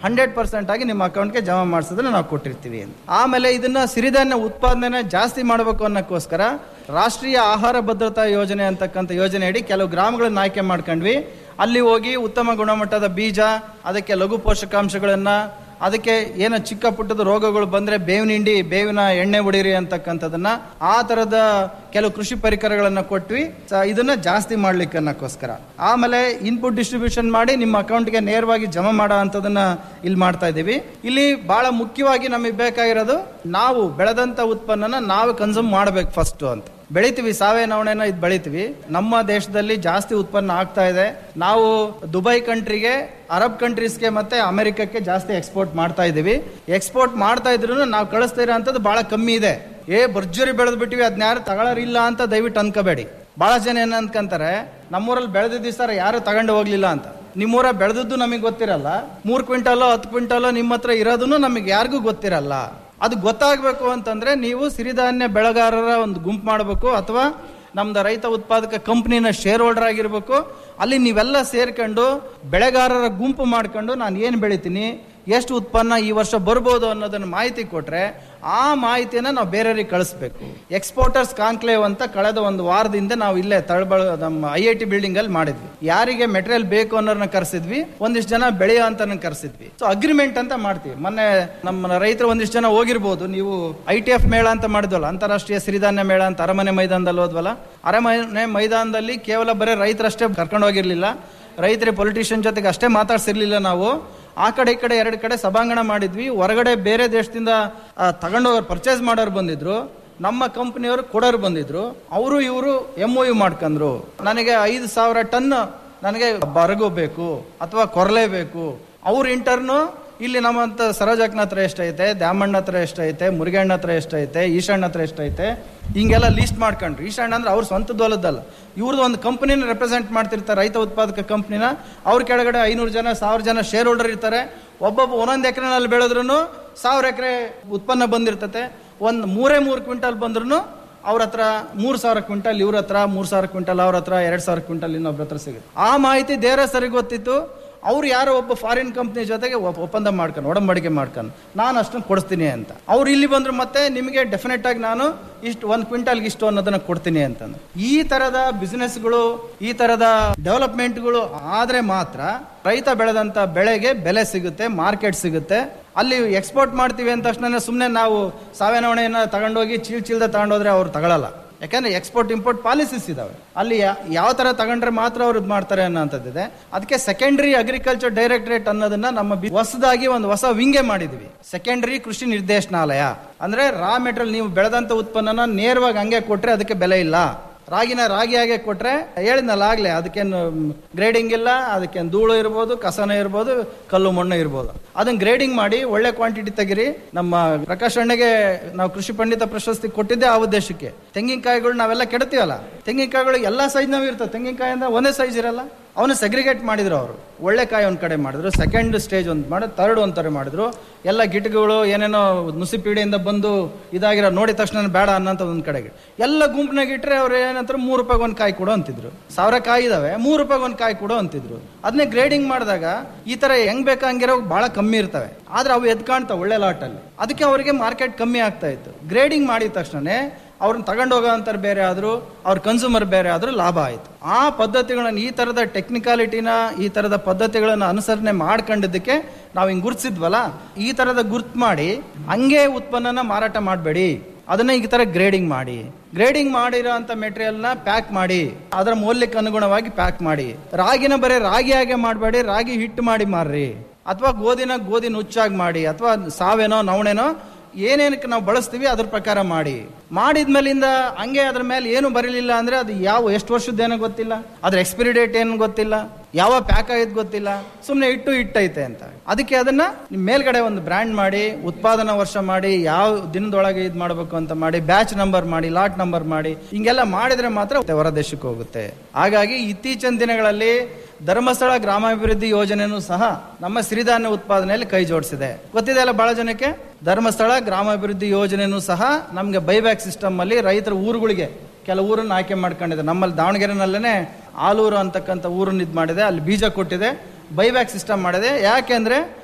ಹಂಡ್ರೆಡ್ ಪರ್ಸೆಂಟ್ ಆಗಿ ನಿಮ್ಮ ಅಕೌಂಟ್ಗೆ ಜಮಾ ಮಾಡಿಸಿದ್ರೆ ನಾವು ಕೊಟ್ಟಿರ್ತೀವಿ ಅಂತ ಆಮೇಲೆ ಇದನ್ನ ಸಿರಿಧಾನ್ಯ ಉತ್ಪಾದನೆ ಜಾಸ್ತಿ ಮಾಡಬೇಕು ಅನ್ನೋಕ್ಕೋಸ್ಕರ ರಾಷ್ಟ್ರೀಯ ಆಹಾರ ಭದ್ರತಾ ಯೋಜನೆ ಅಂತಕ್ಕಂಥ ಯೋಜನೆ ಅಡಿ ಕೆಲವು ಗ್ರಾಮಗಳನ್ನ ಆಯ್ಕೆ ಮಾಡ್ಕೊಂಡ್ವಿ ಅಲ್ಲಿ ಹೋಗಿ ಉತ್ತಮ ಗುಣಮಟ್ಟದ ಬೀಜ ಅದಕ್ಕೆ ಲಘು ಪೋಷಕಾಂಶಗಳನ್ನ ಅದಕ್ಕೆ ಏನೋ ಚಿಕ್ಕ ಪುಟ್ಟದ ರೋಗಗಳು ಬಂದ್ರೆ ಬೇವಿನ ಹಿಂಡಿ ಬೇವಿನ ಎಣ್ಣೆ ಹೊಡಿರಿ ಅಂತಕ್ಕಂಥದನ್ನ ಆ ತರದ ಕೆಲವು ಕೃಷಿ ಪರಿಕರಗಳನ್ನ ಕೊಟ್ವಿ ಸ- ಇದನ್ನ ಜಾಸ್ತಿ ಮಾಡ್ಲಿಕ್ಕೆ ಅನ್ನಕ್ಕೋಸ್ಕರ ಆಮೇಲೆ ಇನ್ಪುಟ್ ಡಿಸ್ಟ್ರಿಬ್ಯೂಷನ್ ಮಾಡಿ ನಿಮ್ಮ ಅಕೌಂಟ್ಗೆ ನೇರವಾಗಿ ಜಮಾ ಮಾಡೋ ಅಂತದನ್ನ ಇಲ್ಲಿ ಮಾಡ್ತಾ ಇದ್ದೀವಿ ಇಲ್ಲಿ ಬಹಳ ಮುಖ್ಯವಾಗಿ ನಮಗೆ ಬೇಕಾಗಿರೋದು ನಾವು ಬೆಳೆದಂತ ಉತ್ಪನ್ನನ ನಾವು ಕನ್ಸ್ಯೂಮ್ ಮಾಡ್ಬೇಕು ಫಸ್ಟ್ ಅಂತ ಬೆಳಿತೀವಿ ಸಾವಯವ ನವಣೆನ ಇದು ಬೆಳಿತೀವಿ ನಮ್ಮ ದೇಶದಲ್ಲಿ ಜಾಸ್ತಿ ಉತ್ಪನ್ನ ಆಗ್ತಾ ಇದೆ ನಾವು ದುಬೈ ಕಂಟ್ರಿಗೆ ಅರಬ್ ಕಂಟ್ರೀಸ್ಗೆ ಮತ್ತೆ ಅಮೆರಿಕಕ್ಕೆ ಜಾಸ್ತಿ ಎಕ್ಸ್ಪೋರ್ಟ್ ಮಾಡ್ತಾ ಇದೀವಿ ಎಕ್ಸ್ಪೋರ್ಟ್ ಮಾಡ್ತಾ ಇದ್ರು ನಾವು ಕಳಿಸ್ತಾ ಇರೋಂಥದ್ದು ಬಹಳ ಕಮ್ಮಿ ಇದೆ ಏ ಭರ್ಜರಿ ಬೆಳೆದ್ ಬಿಟ್ಟಿವಿ ಅದನ್ನ ಯಾರು ತಗೊಳ್ಳೋರಿಲ್ಲ ಅಂತ ದಯವಿಟ್ಟು ಅನ್ಕೋಬೇಡಿ ಬಹಳ ಜನ ಏನ್ ಅನ್ಕಂತಾರೆ ನಮ್ಮೂರಲ್ಲಿ ಬೆಳೆದಿದ್ದೀವಿ ಸರ್ ಯಾರು ತಗೊಂಡು ಹೋಗ್ಲಿಲ್ಲ ಅಂತ ನಿಮ್ಮೂರ ಬೆಳೆದದ್ದು ನಮಗೆ ಗೊತ್ತಿರಲ್ಲ ಮೂರ್ ಕ್ವಿಂಟಲೋ ಹತ್ತು ಕ್ವಿಂಟಲೋ ನಿಮ್ಮ ಹತ್ರ ಇರೋದನ್ನು ನಮಗೆ ಯಾರಿಗೂ ಗೊತ್ತಿರಲ್ಲ ಅದು ಗೊತ್ತಾಗಬೇಕು ಅಂತಂದ್ರೆ ನೀವು ಸಿರಿಧಾನ್ಯ ಬೆಳೆಗಾರರ ಒಂದು ಗುಂಪು ಮಾಡಬೇಕು ಅಥವಾ ನಮ್ದು ರೈತ ಉತ್ಪಾದಕ ಕಂಪ್ನಿನ ಶೇರ್ ಹೋಲ್ಡರ್ ಆಗಿರ್ಬೇಕು ಅಲ್ಲಿ ನೀವೆಲ್ಲ ಸೇರ್ಕೊಂಡು ಬೆಳೆಗಾರರ ಗುಂಪು ಮಾಡ್ಕೊಂಡು ನಾನು ಏನು ಬೆಳಿತೀನಿ ಎಷ್ಟು ಉತ್ಪನ್ನ ಈ ವರ್ಷ ಬರ್ಬೋದು ಅನ್ನೋದನ್ನ ಮಾಹಿತಿ ಕೊಟ್ರೆ ಆ ಮಾಹಿತಿಯನ್ನ ನಾವು ಬೇರೆಯವ್ರಿಗೆ ಕಳಿಸ್ಬೇಕು ಎಕ್ಸ್ಪೋರ್ಟರ್ಸ್ ಕಾನ್ಕ್ಲೇವ್ ಅಂತ ಕಳೆದ ಒಂದು ವಾರದಿಂದ ನಾವು ಇಲ್ಲೇ ತಳಬಳ ನಮ್ಮ ಐ ಐ ಟಿ ಬಿಲ್ಡಿಂಗ್ ಅಲ್ಲಿ ಮಾಡಿದ್ವಿ ಯಾರಿಗೆ ಮೆಟೀರಿಯಲ್ ಬೇಕು ಅನ್ನೋರ್ನ ಕರೆಸಿದ್ವಿ ಒಂದಿಷ್ಟು ಜನ ಬೆಳೆಯೋ ಅಂತ ಕರೆಸಿದ್ವಿ ಸೊ ಅಗ್ರಿಮೆಂಟ್ ಅಂತ ಮಾಡ್ತೀವಿ ಮೊನ್ನೆ ನಮ್ಮ ರೈತರು ಒಂದಿಷ್ಟು ಜನ ಹೋಗಿರ್ಬೋದು ನೀವು ಐ ಟಿ ಎಫ್ ಮೇಳ ಅಂತ ಮಾಡಿದ್ವಲ್ಲ ಅಂತಾರಾಷ್ಟ್ರೀಯ ಸಿರಿಧಾನ್ಯ ಮೇಳ ಅಂತ ಅರಮನೆ ಮೈದಾನದಲ್ಲಿ ಹೋದ್ವಲ್ಲ ಅರಮನೆ ಮೈದಾನದಲ್ಲಿ ಕೇವಲ ಬರೀ ರೈತರಷ್ಟೇ ಕರ್ಕೊಂಡು ಹೋಗಿರ್ಲಿಲ್ಲ ರೈತರ ಪೊಲಿಟಿಷಿಯನ್ ಜೊತೆಗೆ ಅಷ್ಟೇ ಮಾತಾಡ್ಸಿರ್ಲಿಲ್ಲ ನಾವು ಆ ಕಡೆ ಈ ಕಡೆ ಎರಡು ಕಡೆ ಸಭಾಂಗಣ ಮಾಡಿದ್ವಿ ಹೊರಗಡೆ ಬೇರೆ ದೇಶದಿಂದ ತಗೊಂಡೋಗೋರು ಪರ್ಚೇಸ್ ಮಾಡೋರು ಬಂದಿದ್ರು ನಮ್ಮ ಕಂಪನಿಯವರು ಕೊಡೋರು ಬಂದಿದ್ರು ಅವರು ಇವರು ಎಂ ಯು ಮಾಡ್ಕೊಂಡ್ರು ನನಗೆ ಐದು ಸಾವಿರ ಟನ್ ನನಗೆ ಬರಗು ಬೇಕು ಅಥವಾ ಕೊರಲೆ ಬೇಕು ಅವ್ರ ಇಂಟರ್ನು ಇಲ್ಲಿ ನಮ್ಮಂತ ಸರೋಜಕ್ಕನ ಹತ್ರ ಎಷ್ಟೈತೆ ದ್ಯಾಮಣ್ಣ ಹತ್ರ ಎಷ್ಟೈತೆ ಮುರುಗಣ್ಣ ಹತ್ರ ಎಷ್ಟೈತೆ ಈಶಣ್ಣ ಹತ್ರ ಎಷ್ಟೈತೆ ಹಿಂಗೆಲ್ಲ ಲಿಸ್ಟ್ ಮಾಡ್ಕೊಂಡ್ರು ಈಶಣ್ಣ ಅಂದ್ರೆ ಅವ್ರ ಸ್ವಂತ ದೊಲದಲ್ಲ ಇವ್ರದ್ದು ಒಂದು ಕಂಪನಿನ ರೆಪ್ರೆಸೆಂಟ್ ಮಾಡ್ತಿರ್ತಾರೆ ರೈತ ಉತ್ಪಾದಕ ಕಂಪನಿನ ಅವ್ರ ಕೆಳಗಡೆ ಐನೂರು ಜನ ಸಾವಿರ ಜನ ಶೇರ್ ಹೋಲ್ಡರ್ ಇರ್ತಾರೆ ಒಬ್ಬೊಬ್ಬ ಒಂದೊಂದು ಎಕರೆನಲ್ಲಿ ಬೆಳೆದ್ರು ಸಾವಿರ ಎಕರೆ ಉತ್ಪನ್ನ ಬಂದಿರ್ತತೆ ಒಂದು ಮೂರೇ ಮೂರು ಕ್ವಿಂಟಲ್ ಬಂದ್ರು ಅವ್ರ ಹತ್ರ ಮೂರ್ ಸಾವಿರ ಕ್ವಿಂಟಲ್ ಇವ್ರ ಹತ್ರ ಮೂರ್ ಸಾವಿರ ಕ್ವಿಂಟಲ್ ಅವ್ರ ಹತ್ರ ಎರಡ್ ಸಾವಿರ ಕ್ವಿಂಟಲ್ ಇನ್ನೊಬ್ರ ಹತ್ರ ಸಿಗುತ್ತೆ ಆ ಮಾಹಿತಿ ದೇರ ಸರಿ ಗೊತ್ತಿತ್ತು ಅವ್ರು ಯಾರೋ ಒಬ್ಬ ಫಾರಿನ್ ಕಂಪ್ನಿ ಜೊತೆಗೆ ಒಪ್- ಒಪ್ಪಂದ ಮಾಡ್ಕೊಂಡು ಒಡಂಬಡಿಕೆ ಮಾಡ್ಕೊಂಡು ನಾನು ಅಷ್ಟನ್ನು ಕೊಡಿಸ್ತೀನಿ ಅಂತ ಅವ್ರು ಇಲ್ಲಿ ಬಂದ್ರು ಮತ್ತೆ ನಿಮಗೆ ಡೆಫಿನೆಟ್ ಆಗಿ ನಾನು ಇಷ್ಟು ಒಂದು ಕ್ವಿಂಟಲ್ಗೆ ಇಷ್ಟು ಅನ್ನೋದನ್ನ ಕೊಡ್ತೀನಿ ಅಂತಂದು ಈ ತರದ ಬಿಸಿನೆಸ್ಗಳು ಈ ತರದ ಡೆವಲಪ್ಮೆಂಟ್ಗಳು ಆದ್ರೆ ಮಾತ್ರ ರೈತ ಬೆಳೆದಂತ ಬೆಳೆಗೆ ಬೆಲೆ ಸಿಗುತ್ತೆ ಮಾರ್ಕೆಟ್ ಸಿಗುತ್ತೆ ಅಲ್ಲಿ ಎಕ್ಸ್ಪೋರ್ಟ್ ಮಾಡ್ತೀವಿ ಅಂದ ತಕ್ಷಣ ಸುಮ್ಮನೆ ನಾವು ಸಾವಯವ ನವಣೆಯನ್ನ ತಗೊಂಡೋಗಿ ಚೀಲ್ ಚೀಲ್ದ ತಗೊಂಡೋದ್ರೆ ಅವ್ರು ತಗೊಳಲ್ಲ ಯಾಕಂದ್ರೆ ಎಕ್ಸ್ಪೋರ್ಟ್ ಇಂಪೋರ್ಟ್ ಪಾಲಿಸೀಸ್ ಇದಾವೆ ಅಲ್ಲಿ ಯಾ- ಯಾವ ತರ ತಗೊಂಡ್ರೆ ಮಾತ್ರ ಅವ್ರು ಇದು ಮಾಡ್ತಾರೆ ಅನ್ನೋಂಥದ್ದಿದೆ ಅದಕ್ಕೆ ಸೆಕೆಂಡರಿ ಅಗ್ರಿಕಲ್ಚರ್ ಡೈರೆಕ್ಟರೇಟ್ ಅನ್ನೋದನ್ನ ನಮ್ಮ ಬಿ- ಹೊಸದಾಗಿ ಒಂದು ಹೊಸ ವಿಂಗೆ ಮಾಡಿದ್ವಿ ಸೆಕೆಂಡರಿ ಕೃಷಿ ನಿರ್ದೇಶನಾಲಯ ಅಂದ್ರೆ ರಾ ಮೆಟೀರಿಯಲ್ ನೀವು ಬೆಳೆದಂತ ಉತ್ಪನ್ನನ ನೇರವಾಗಿ ಹಂಗೆ ಕೊಟ್ರೆ ಅದಕ್ಕೆ ಬೆಲೆ ಇಲ್ಲ ರಾಗಿನ ರಾಗಿಯಾಗೆ ಕೊಟ್ರೆ ಹೇಳಿದ್ನಲ್ಲ ಆಗ್ಲೇ ಅದಕ್ಕೇನು ಗ್ರೇಡಿಂಗ್ ಇಲ್ಲ ಅದಕ್ಕೇನು ಧೂಳು ಇರ್ಬೋದು ಕಸನ ಇರ್ಬೋದು ಕಲ್ಲು ಮಣ್ಣು ಇರ್ಬೋದು ಅದನ್ನ ಗ್ರೇಡಿಂಗ್ ಮಾಡಿ ಒಳ್ಳೆ ಕ್ವಾಂಟಿಟಿ ತೆಗಿರಿ ನಮ್ಮ ಪ್ರಕಾಶ್ ಅಣ್ಣಗೆ ನಾವು ಕೃಷಿ ಪಂಡಿತ ಪ್ರಶಸ್ತಿ ಕೊಟ್ಟಿದ್ದೆ ಆ ಉದ್ದೇಶಕ್ಕೆ ತೆಂಗಿನಕಾಯಿಗಳು ನಾವೆಲ್ಲ ಕೆಡ್ತೀವಲ್ಲ ತೆಂಗಿನಕಾಯಿಗಳು ಎಲ್ಲಾ ಸೈಜ್ ನಾವ್ ಇರ್ತವೆ ತೆಂಗಿನಕಾಯಿ ಅಂದ್ರೆ ಒಂದೇ ಸೈಜ್ ಇರಲ್ಲ ಅವನು ಸೆಗ್ರಿಗೇಟ್ ಮಾಡಿದ್ರು ಅವರು ಒಳ್ಳೆ ಕಾಯಿ ಒಂದ್ ಕಡೆ ಮಾಡಿದ್ರು ಸೆಕೆಂಡ್ ಸ್ಟೇಜ್ ಒಂದು ಮಾಡಿ ಥರ್ಡ್ ಒಂಥರ ಮಾಡಿದ್ರು ಎಲ್ಲ ಗಿಟಗಳು ಏನೇನೋ ನುಸಿ ಪೀಡೆಯಿಂದ ಬಂದು ಇದಾಗಿರೋ ನೋಡಿದ ತಕ್ಷಣ ಬೇಡ ಅನ್ನೋಂಥ ಒಂದ್ ಕಡೆಗೆ ಎಲ್ಲ ಗುಂಪಿನಾಗ ಇಟ್ರೆ ಅವ್ರು ಏನಂತಾರೆ ಮೂರು ರೂಪಾಯಿಗೆ ಒಂದು ಕಾಯಿ ಕೊಡು ಅಂತಿದ್ರು ಸಾವಿರ ಕಾಯಿ ಇದಾವೆ ಮೂರು ರೂಪಾಯಿಗೆ ಒಂದು ಕಾಯಿ ಕೊಡು ಅಂತಿದ್ರು ಅದನ್ನೇ ಗ್ರೇಡಿಂಗ್ ಮಾಡಿದಾಗ ಈ ತರ ಹೆಂಗ್ ಬೇಕು ಹಂಗಿರೋ ಬಹಳ ಕಮ್ಮಿ ಇರ್ತವೆ ಆದ್ರೆ ಅವು ಎದ್ ಕಾಣ್ತಾವೆ ಒಳ್ಳೆ ಲಾಟಲ್ಲಿ ಅದಕ್ಕೆ ಅವರಿಗೆ ಮಾರ್ಕೆಟ್ ಕಮ್ಮಿ ಆಗ್ತಾ ಇತ್ತು ಗ್ರೇಡಿಂಗ್ ಮಾಡಿದ ತಕ್ಷಣನೇ ಅವ್ರನ್ನ ತಗೊಂಡು ಹೋಗೋಂಥವ್ರು ಬೇರೆ ಆದ್ರು ಅವ್ರ ಕನ್ಸ್ಯೂಮರ್ ಬೇರೆ ಆದ್ರೂ ಲಾಭ ಆಯ್ತು ಆ ಪದ್ಧತಿಗಳನ್ನ ಈ ತರದ ಟೆಕ್ನಿಕಾಲಿಟಿನ ಈ ತರದ ಪದ್ಧತಿಗಳನ್ನ ಅನುಸರಣೆ ಮಾಡ್ಕೊಂಡಿದ್ದಕ್ಕೆ ನಾವು ಹಿಂಗ್ ಗುರ್ತಿಸಿದ್ವಲ್ಲ ಈ ತರದ ಗುರ್ತ್ ಮಾಡಿ ಹಂಗೆ ಉತ್ಪನ್ನನ ಮಾರಾಟ ಮಾಡಬೇಡಿ ಅದನ್ನ ಈ ತರ ಗ್ರೇಡಿಂಗ್ ಮಾಡಿ ಗ್ರೇಡಿಂಗ್ ಮಾಡಿರೋ ಅಂತ ಮೆಟೀರಿಯಲ್ ನ ಪ್ಯಾಕ್ ಮಾಡಿ ಅದರ ಮೌಲ್ಯಕ್ಕೆ ಅನುಗುಣವಾಗಿ ಪ್ಯಾಕ್ ಮಾಡಿ ರಾಗಿನ ಬರೀ ರಾಗಿಯಾಗೆ ಮಾಡಬೇಡಿ ರಾಗಿ ಹಿಟ್ಟು ಮಾಡಿ ಮಾರ್ರಿ ಅಥವಾ ಗೋಧಿನ ಗೋಧಿ ನುಚ್ಚಾಗಿ ಮಾಡಿ ಅಥವಾ ಸಾವೇನೋ ನವಣೆನೋ ಏನೇನಕ್ಕೆ ನಾವು ಬಳಸ್ತೀವಿ ಅದ್ರ ಪ್ರಕಾರ ಮಾಡಿ ಮಾಡಿದ್ಮೇಲಿಂದ ಹಂಗೆ ಅದ್ರ ಮೇಲೆ ಏನು ಬರಲಿಲ್ಲ ಅಂದ್ರೆ ಅದು ಯಾವ ಎಷ್ಟು ವರ್ಷದ್ದೇನೋ ಗೊತ್ತಿಲ್ಲ ಅದ್ರ ಎಕ್ಸ್ಪೈರಿ ಡೇಟ್ ಏನು ಗೊತ್ತಿಲ್ಲ ಯಾವ ಪ್ಯಾಕ್ ಆಗಿದ್ ಗೊತ್ತಿಲ್ಲ ಸುಮ್ಮನೆ ಇಟ್ಟು ಇಟ್ಟೈತೆ ಅಂತ ಅದಕ್ಕೆ ಅದನ್ನ ನಿಮ್ ಮೇಲ್ಗಡೆ ಒಂದು ಬ್ರ್ಯಾಂಡ್ ಮಾಡಿ ಉತ್ಪಾದನಾ ವರ್ಷ ಮಾಡಿ ಯಾವ ದಿನದೊಳಗೆ ಇದು ಮಾಡಬೇಕು ಅಂತ ಮಾಡಿ ಬ್ಯಾಚ್ ನಂಬರ್ ಮಾಡಿ ಲಾಟ್ ನಂಬರ್ ಮಾಡಿ ಹಿಂಗೆಲ್ಲ ಮಾಡಿದ್ರೆ ಮಾತ್ರ ಹೊರ ದೇಶಕ್ಕೆ ಹೋಗುತ್ತೆ ಹಾಗಾಗಿ ಇತ್ತೀಚಿನ ದಿನಗಳಲ್ಲಿ ಧರ್ಮಸ್ಥಳ ಗ್ರಾಮಾಭಿವೃದ್ಧಿ ಯೋಜನೆನೂ ಸಹ ನಮ್ಮ ಸಿರಿಧಾನ್ಯ ಉತ್ಪಾದನೆಯಲ್ಲಿ ಕೈ ಜೋಡಿಸಿದೆ ಗೊತ್ತಿದೆ ಅಲ್ಲ ಬಹಳ ಜನಕ್ಕೆ ಧರ್ಮಸ್ಥಳ ಗ್ರಾಮಾಭಿವೃದ್ಧಿ ಯೋಜನೆನೂ ಸಹ ನಮ್ಗೆ ಬೈಬ್ಯಾಕ್ ಸಿಸ್ಟಮ್ ಅಲ್ಲಿ ರೈತರ ಊರುಗಳಿಗೆ ಕೆಲವು ಊರನ್ನ ಆಯ್ಕೆ ಮಾಡ್ಕೊಂಡಿದೆ ನಮ್ಮಲ್ಲಿ ದಾವಣಗೆರೆನಲ್ಲೇ ಆಲೂರು ಅಂತಕ್ಕಂಥ ಊರನ್ನ ಇದು ಮಾಡಿದೆ ಅಲ್ಲಿ ಬೀಜ ಕೊಟ್ಟಿದೆ ಬೈಬ್ಯಾಕ್ ಸಿಸ್ಟಮ್ ಮಾಡಿದೆ ಯಾಕೆಂದ್ರೆ